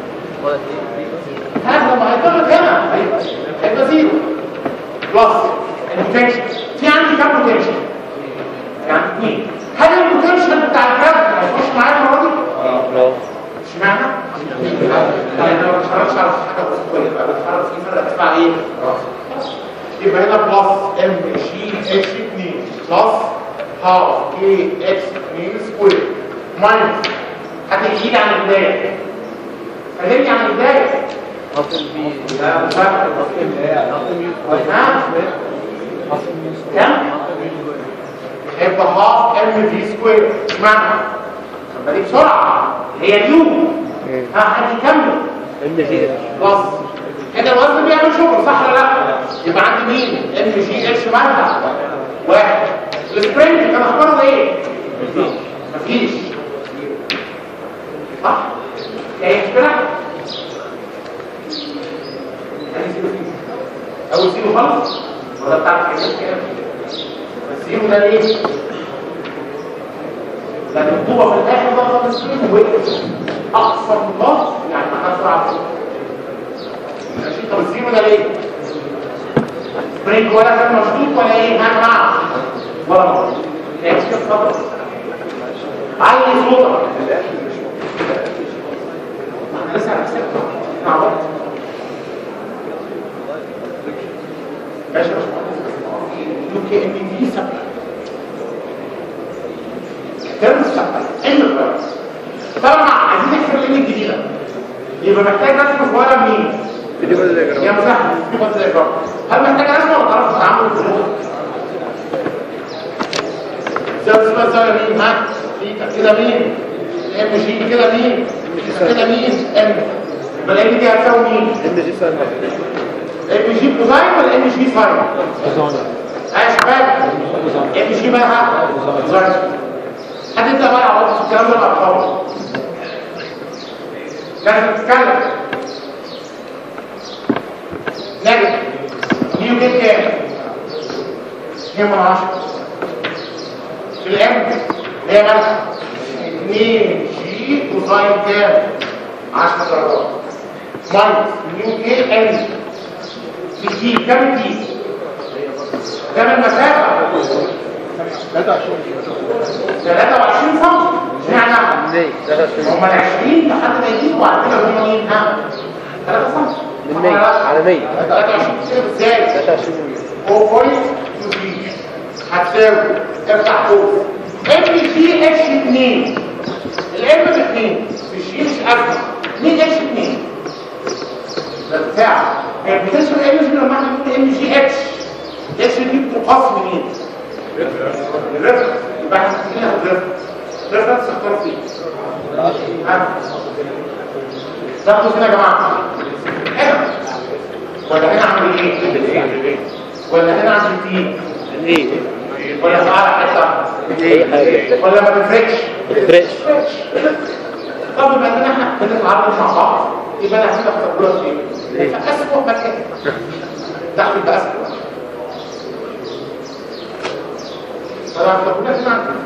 هذا لما هيضغط هنا هيبقى هيبقى زيرو بلس البوتنشال في عندي كام بوتنشال؟ يعني اثنين هل البوتنشال بتاع الجراف هيخش معايا المره دي؟ اه اشمعنى؟ لان ما بتتفرجش على حاجه اسطوريه بقى بتتفرج في فرق اسمها ايه؟ يبقى هنا بلس ام جي اتش 2 بلس هاف كي اكس 2 سكوير ماينس هتجي عن البدايه هتجي عن البدايه لا مش عارف ها؟ كم؟ هيبقى هاف ام في سكوير اشمعنى؟ طب دي بسرعه هي اليو ها هتكمل ام جي بلس كده الوزن بيعمل شغل صح ولا لا يبقى عندي مين ام جي اتش مرجع واحد السبرنت كان اخباره ايه مفيش صح ايه مشكله ادي زيرو فيه. اول زيرو خالص ولا بتاع الحاجات كده الزيرو ده ليه لكن القوه في الاخر ضغط السكرين وقف اقصى الضغط يعني معناها سرعه ماشي طب الزيرو ده ليه؟ بريك ولا كان مشدود ولا ايه؟ ها يا جماعه؟ ولا مرة ايه مش كده اتفضل علي صوتك احنا لسه هنحسب مع بعض ماشي يا باشمهندس بس يو كي ام بي في سبلاي كام سبلاي ان الفرق طبعا عايزين نحسب الان الجديده يبقى محتاج رسمه صغيره منين؟ يا مساحه في بس الاجرام هل محتاج رسمه ولا تعرف تتعامل بالظروف؟ زي اسمها زي مين ها؟ في كده مين؟ ام جي كده مين؟ كده مين؟ ام يبقى الام دي هتساوي مين؟ ام جي ساين ام جي كوزاين ولا ام جي ساين؟ يا شباب ام جي بقى كوزاين حد يبدا بقى يعوض في الكلام ده بارقام لازم تتكلم نجد نيو جيت كام؟ 2 من 10 في الام اللي هي مالها 2 جي كوزاين كام 10 درجات ماينس نيو كي ان في جي كام جي كام المسافه 23 سم اشمعنى ليه؟ هم ال 20 لحد ما يجيبوا وبعد كده هم مين ها 3 سم من 100 على 100 23 كيلو ازاي 23 0.2 هتساوي افتح قوس ام جي اتش 2 الام ب 2 الجي مش ازمه 2 اتش 2 ده بتاع هي بتسمى الام جي لما احنا بنقول ام جي اتش اتش دي بتقاس منين؟ الريفرنس يبقى احنا محتاجين ناخد ريفرنس ريفرنس اختار فيه ها تاخدوا فين يا جماعه؟ هنا ولا هنا عامل ايه؟ ولا هنا عامل ايه؟ ايه ولا في اعلى حته؟ اي حاجه ولا ما تفرقش؟ ما تفرقش طب بما ان احنا بنتعامل مع بعض يبقى انا هسيبك تقولها ايه؟ فاسوء مكان تحت يبقى اسوء فانا هتقولها هنا عندي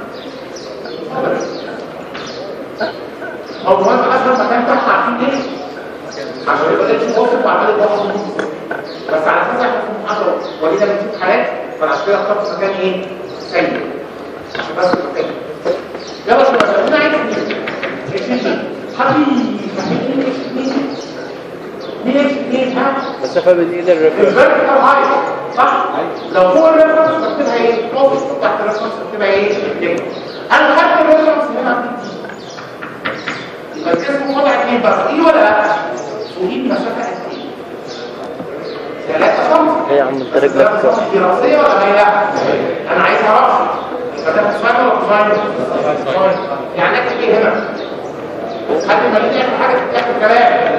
او هو انت اصلا مكان تحت عارفين ليه؟ عشان يبقى ده شيء واثق وعمال واحد ونص بس على اساس احنا في المحاضره ولينا بنشوف حالات فانا عشان كده اخترت مكان ايه؟ سيء عشان بس مكان يلا شباب انا عايز اتش 2 حد يفهمني مين اتش 2 مين اتش 2 ها؟ مسافه بين ايد الريفرنس الفرق بتاع هاي صح؟ لو فوق الريفرنس بكتبها ايه؟ فوق تحت الريفرنس بكتبها ايه؟ نجم. انا خدت الريفرنس هنا يبقى الجسم وضع اثنين بس ايه ولا لا؟ ودي مسافه قد ايه؟ 3 سم ايه يا عم انت رجلك دي راسيه ولا مايله؟ انا عايزها راسي يبقى ده كوساين ولا كوساين؟ كوساين. يعني اكتب ايه هنا؟ حد ما يجي يعمل حاجه تاخد كلام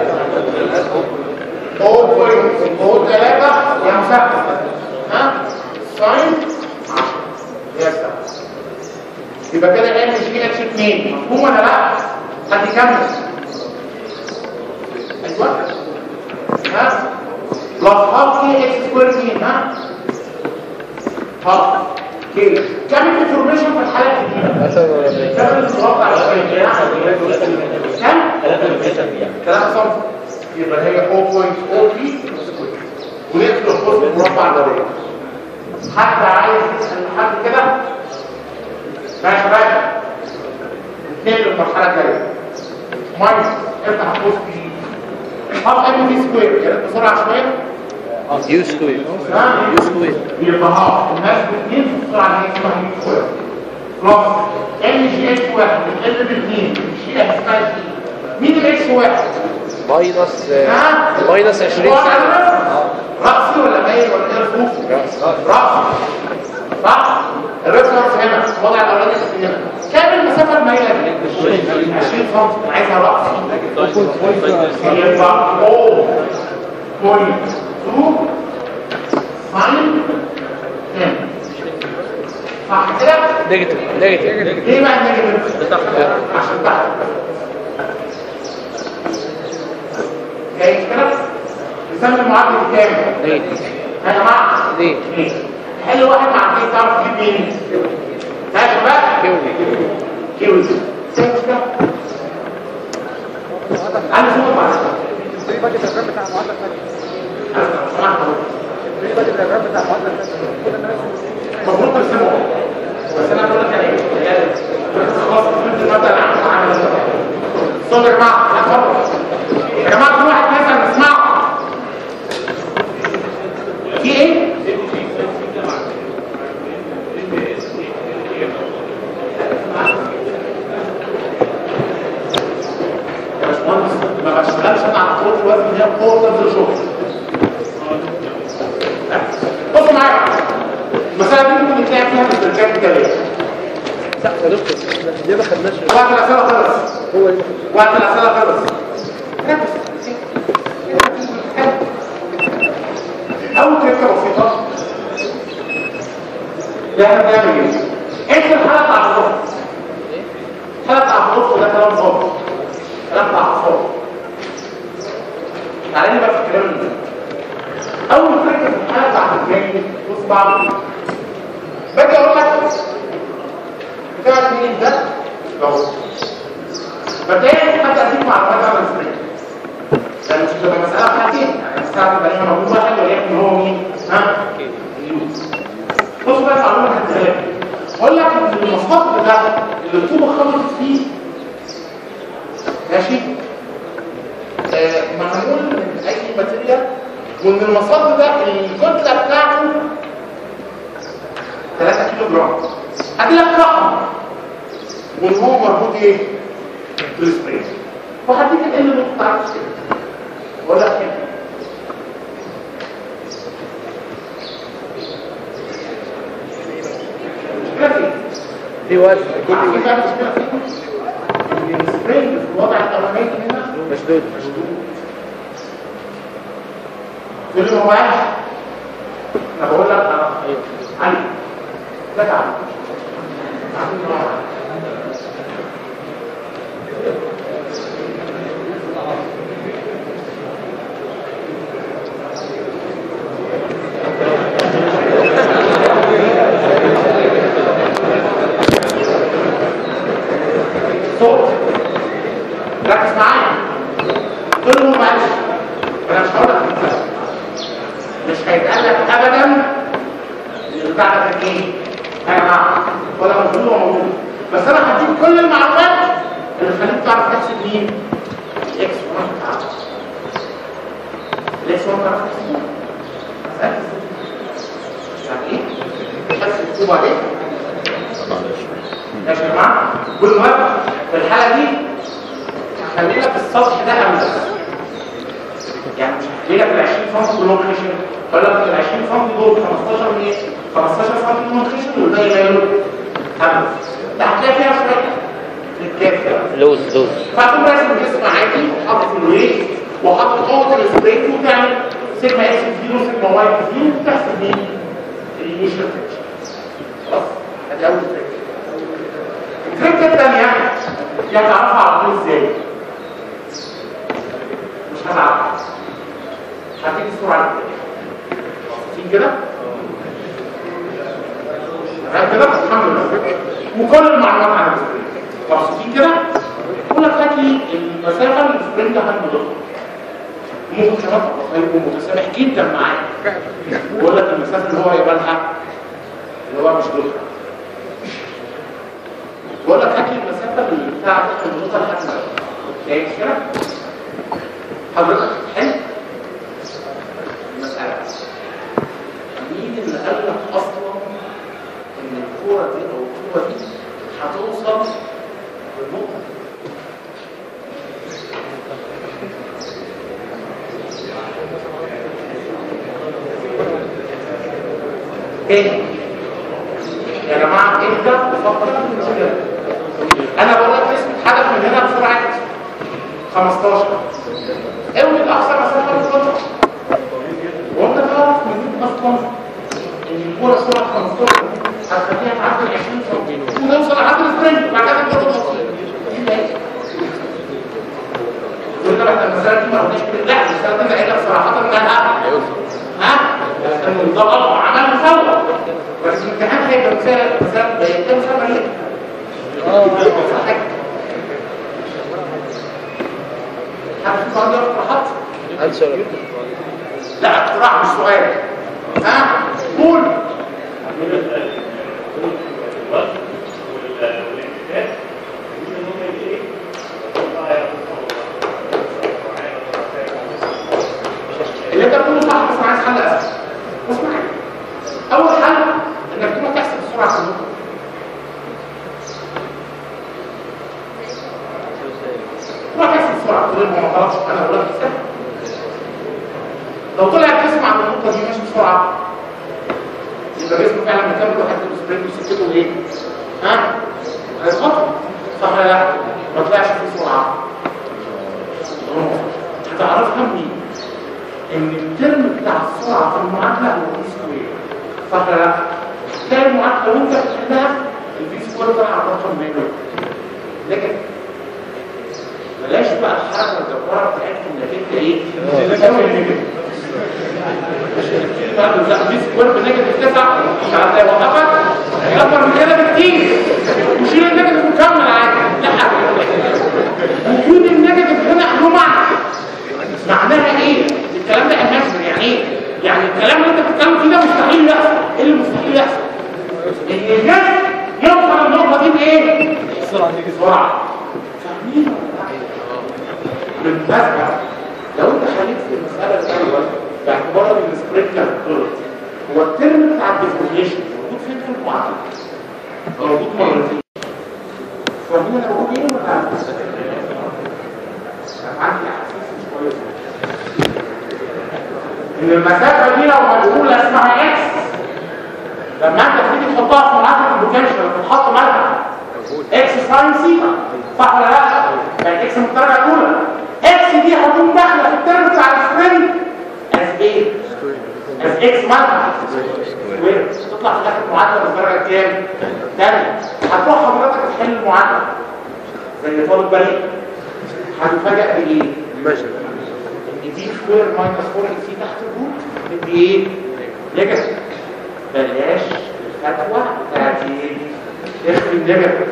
هو بوينت هو ثلاثة يا مسافة ها ساين 10 يا سلام يبقى كده ام جي اتش 2 مفهوم ولا لا؟ حد يكمل ايوه ها بلس هاف كي اكس سكوير مين ها هاف كي كم الانفورميشن في الحالات دي كم الانفورميشن على الشوية كم 3 سم يبقى هي 0.03 ونقفل القسم المربع ده حد عايز يسال حد كده ماشي يا شباب نتنقل للمرحله الجايه ماينس افتح القوس دي حط ام في سكوير يا ريت بسرعه شويه يو سكوير ها يو سكوير يبقى هاف الناس باثنين بسرعه هي اسمها يو سكوير بلس ام جي اتش واحد ال باثنين الشيء اسمها جي مين الاكس واحد؟ ماينس ها؟ ماينس 20 هو سنه على رأسي ولا مايل ولا ايه الفوق؟ رأسي صح؟ الريفرنس هنا الوضع الاولاني في هنا كام المسافه المايله دي؟ 20 سم عايزها رأسي يبقى او بوينت 2 ساين 10 صح كده؟ نيجاتيف نيجاتيف ليه بقى النيجاتيف؟ عشان تحت جاي كده؟ نسمي المعادله الكام؟ ليه يا جماعه ليه ليه؟ حل واحد مع اثنين تعرف تجيب مين؟ ماشي بقى؟ كيوني كيوز شايف كده؟ انا صوت بعد كده في باجت الراب بتاع المعادله الثانيه انا سمعت اهو في باجت الراب بتاع المعادله الثانيه كل الناس المفروض ترسمه بس انا بقول لك يعني ايه خلاص فهمت المبدا العام عامل ازاي صوت يا جماعه اتفضل يا جماعه في واحد مثلا اسمعوا في ايه المسألة دي ممكن تلاقي فيها بالتركات التالية لا يا دكتور احنا ليه ما خدناش وقت الأسئلة خلص هو ليه ما خدناش وقت الأسئلة خلص أول تركة بسيطة ده احنا بنعمل ايه؟ انت الحالة بتاع الصف الحالة بتاع الصف ده كلام فاضي كلام بتاع الصف تعالى بقى في الكلام ده أول تركة في الحالة بتاعت الجاي بص بعض باجي أقول لك بتاع مين ده؟ اهو مبدئيا حتى اديك معلومات عن السبرينج لان مش بتبقى مساله بتاعتين يعني الساعه تبقى هنا موجود واحد وليكن هو مين؟ ها؟ نيوز بصوا بقى المعلومه هتلاقيها لك اقول لك ان المصدر ده اللي الطوبه خبطت فيه ماشي؟ آه معمول من اي ماتيريال وان المصدر ده الكتله بتاعته 3 كيلو جرام هدي لك رقم وان هو مربوط ايه؟ بالسبرينج وهديك ال اللي ما تعرفش كده ولا كده مشكلة فين؟ في وزن عارفين بقى المشكلة فين؟ ان السبرينج في الوضع الاولاني هنا مشدود تقول لي ما معاش انا بقول لك انا علي لا تعالى صوت ركز معايا قول له معلش انا مش هقول لك المثال. مش هيتقال لك ابدا البتاع ده كان ايه يا جماعه ولا موجود ولا موجود بس انا هديك كل المعلومات اللي تخليك تعرف تحسب مين الاكس 1 بتاعك الاكس 1 تعرف تحسبه مسألة يعني ايه؟ تحسب الكوب عليه ماشي يا جماعه بالمره في الحاله دي هخلي لك السطح ده املس يعني مش هخلي لك ال 20 سم كلهم خشن ولا لك ال 20 سم دول 15 من ايه 15 سم منهم خشن والباقي ماله املس ده هتلاقي فيها شويه الكاف ده لوز لوز فهتقوم راسم جسم عادي وحاطط الويت وحاطط قوه السبريت وتعمل سيجما اكس زيرو سيجما واي زيرو وتحسب مين؟ الانيشال خلاص ادي اول تريك التريكه الثانيه دي هتعرفها على طول ازاي؟ مش هتعرف هتيجي السرعه دي كده تمام كده الحمد لله وكل المعلومات عن السبرينج مبسوطين كده يقول لك هات لي المسافه اللي السبرينج ده هنمضيها ممكن كمان هيبقوا متسامح جدا معاك ويقول لك المسافه اللي هو هيقبلها اللي هو مش دكتور بقول لك هات لي المسافه اللي بتاعت النقطه لحد ما يعني مش كده حضرتك حلو المساله مين اللي قال لك اصلا ان الكوره دي او الكوره دي هتوصل للنقطه دي؟ تاني يا جماعه ابدا وفكر في المشكله انا بقول لك اسم حدث من هنا بسرعه 15 اوجد اقصى مسافه للقطر وانت تعرف من اصلا ان الكوره سرعه 15 هتخليها تعدي ال 20 سم ونوصل لحد السبرنت بعد كده الكوره توصل يقول لك احنا المساله دي ما قلناش كده لا المساله دي قايله صراحه انها ها انه ده غلط عمل فوق بس الامتحان هيبقى مساله مساله ده مساله ليه؟ اه حد في عندي اقتراحات؟ انسر لا اقتراح مش سؤال ها قول اللي انت بتقوله صح بس انا عايز حل اسهل اسمع اول حل انك تروح تحسب السرعه في النقطه تروح تحسب السرعه تقول لي ما خلاص انا بقول لك حساب لو طلع الجسم عند النقطه دي ماشي بسرعه يبقى جسمه فعلا مكمل وحتى السبرينج وسكته ايه؟ ها؟ هيتخطر صح ولا لا؟ ما طلعش فيه سرعه هتعرفها منين؟ ان الترم بتاع السرعه في المعادله هو في سكوير صح ولا لا؟ تلاقي المعادله وانت بتحلها الفي سكوير طلع على الرقم منه لكن بلاش بقى الحركه الجباره بتاعتكم انك انت ايه؟ تساوي النيجاتيف في سكوير بنيجاتيف 9 مش عارف ايه وقفك اكبر من كده بكتير وشيل النيجاتيف وكمل عادي لا وجود النيجاتيف هنا له معنى معناها ايه؟ الكلام ده اماجن يعني ايه؟ يعني الكلام اللي انت بتتكلم فيه ده مستحيل يحصل ايه اللي مستحيل يحصل؟ ان الجسم يوصل النقطه دي بايه؟ بسرعه بسرعه فاهمين ولا لا؟ بالمناسبه لو انت خليت في المساله الاول باعتبار ان السبرينكلر غلط هو الترم بتاع الديفورميشن موجود فين في المعادله؟ موجود مرتين فاهمين انا بقول ايه ولا لا؟ عندي احاسيس مش كويسه ان المسافه دي لو مجهوله اسمها اكس لما انت تيجي تحطها في معادله البوتنشال بتحط مالها اكس ساين سيتا صح ولا لا؟ يعني اكس من الدرجه الاولى اكس دي هتكون داخله في الترم بتاع السبرينج از ايه؟ از اكس مالها سكوير تطلع في الاخر معادله بالدرجه كام؟ تاني هتروح حضرتك تحل المعادله زي طالب بريء هتفاجئ بايه؟ ان دي سكوير ماينس 4 اكس تحت الروت تدي ايه؟ نيجاتيف بلاش الفتوى بتاعت ايه؟ تخفي النيجاتيف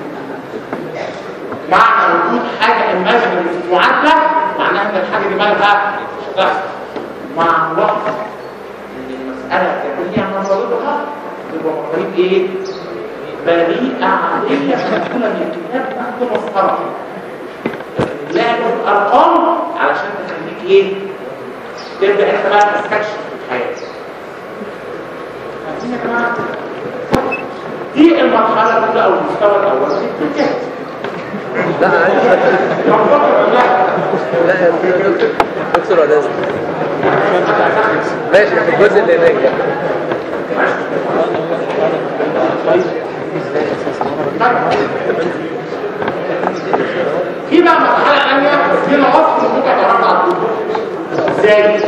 معنى وجود حاجه ايماجينري في المعادله معناها ان الحاجه دي مالها مش هتحصل مع الوقت ان المساله الكميه نظرتها تبقى مقاريب ايه؟ بريئه عاديه مدخوله من الكتاب تحت مسطره لعب الارقام علشان تخليك ايه؟ تبدا انت بقى تستكشف الحياه فاهمين يا جماعه؟ دي المرحله الاولى او المستوى الاول من التجهيز لا انا عايز لا يا دكتور دكتور ولا ماشي في الجزء اللي هناك ده في بقى مرحله ثانيه دي الوصف اللي ممكن تعرض على الدكتور ازاي؟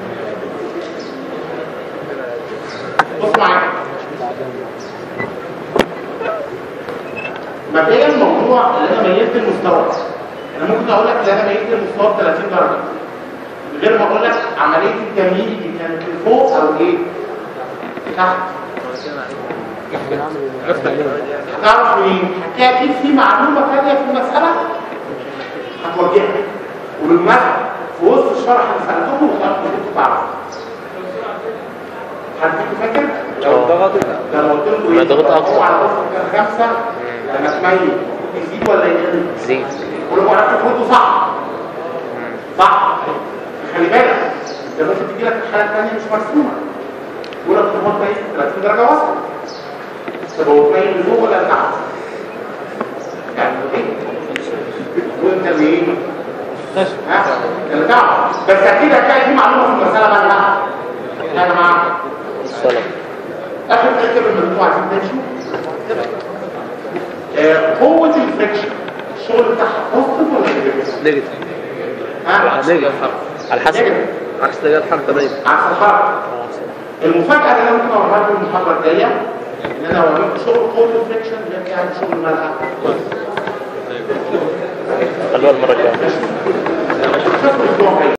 بص معايا مبدئيا الموضوع اللي انا ميزت المستوى انا ممكن اقول لك ان انا ميزت المستوى ب 30 درجه من غير ما اقول لك عمليه التمييز دي كانت فوق او ايه؟ تحت هتعرف منين؟ هتلاقي اكيد في معلومه ثانيه في المساله هتوجهها وبالمناسبه في وسط الشرح اللي سالتكم وخلقت كنتوا تعرفوا حد فيكم فاكر؟ لو ضغطت ده لو قلت لكم ما ضغط أكتر. هو على وسط كان خمسه لما تميز يزيد ولا يقل؟ زيد ولو عرفت تقول صح صح خلي بالك ده ممكن تجي لك الحاله الثانيه مش مرسومه يقول لك هو كويس 30 درجه وصل طب هو كويس لفوق ولا لتحت؟ يعني ايه؟ وانت اللي ايه؟ ها؟ اللي تعرف بس اكيد هتلاقي في معلومه في المساله بقى لا يا جماعه الصلاة اخر فكره من انتوا عايزين تمشوا آه، قوه الفريكشن الشغل بتاعها بوزيتيف ولا نيجاتيف؟ نيجاتيف ها؟ نيجاتيف على حسب نيجاتيف. عكس اتجاه الحركة دايما عكس الحركه المفاجاه اللي انا ممكن اوريها لكم المحاضره الجايه ان انا اوريكم شغل قوه الفريكشن اللي هي بتاعت شغل الملعب خلوها المرة الجاية شوفوا الاسبوع الجاي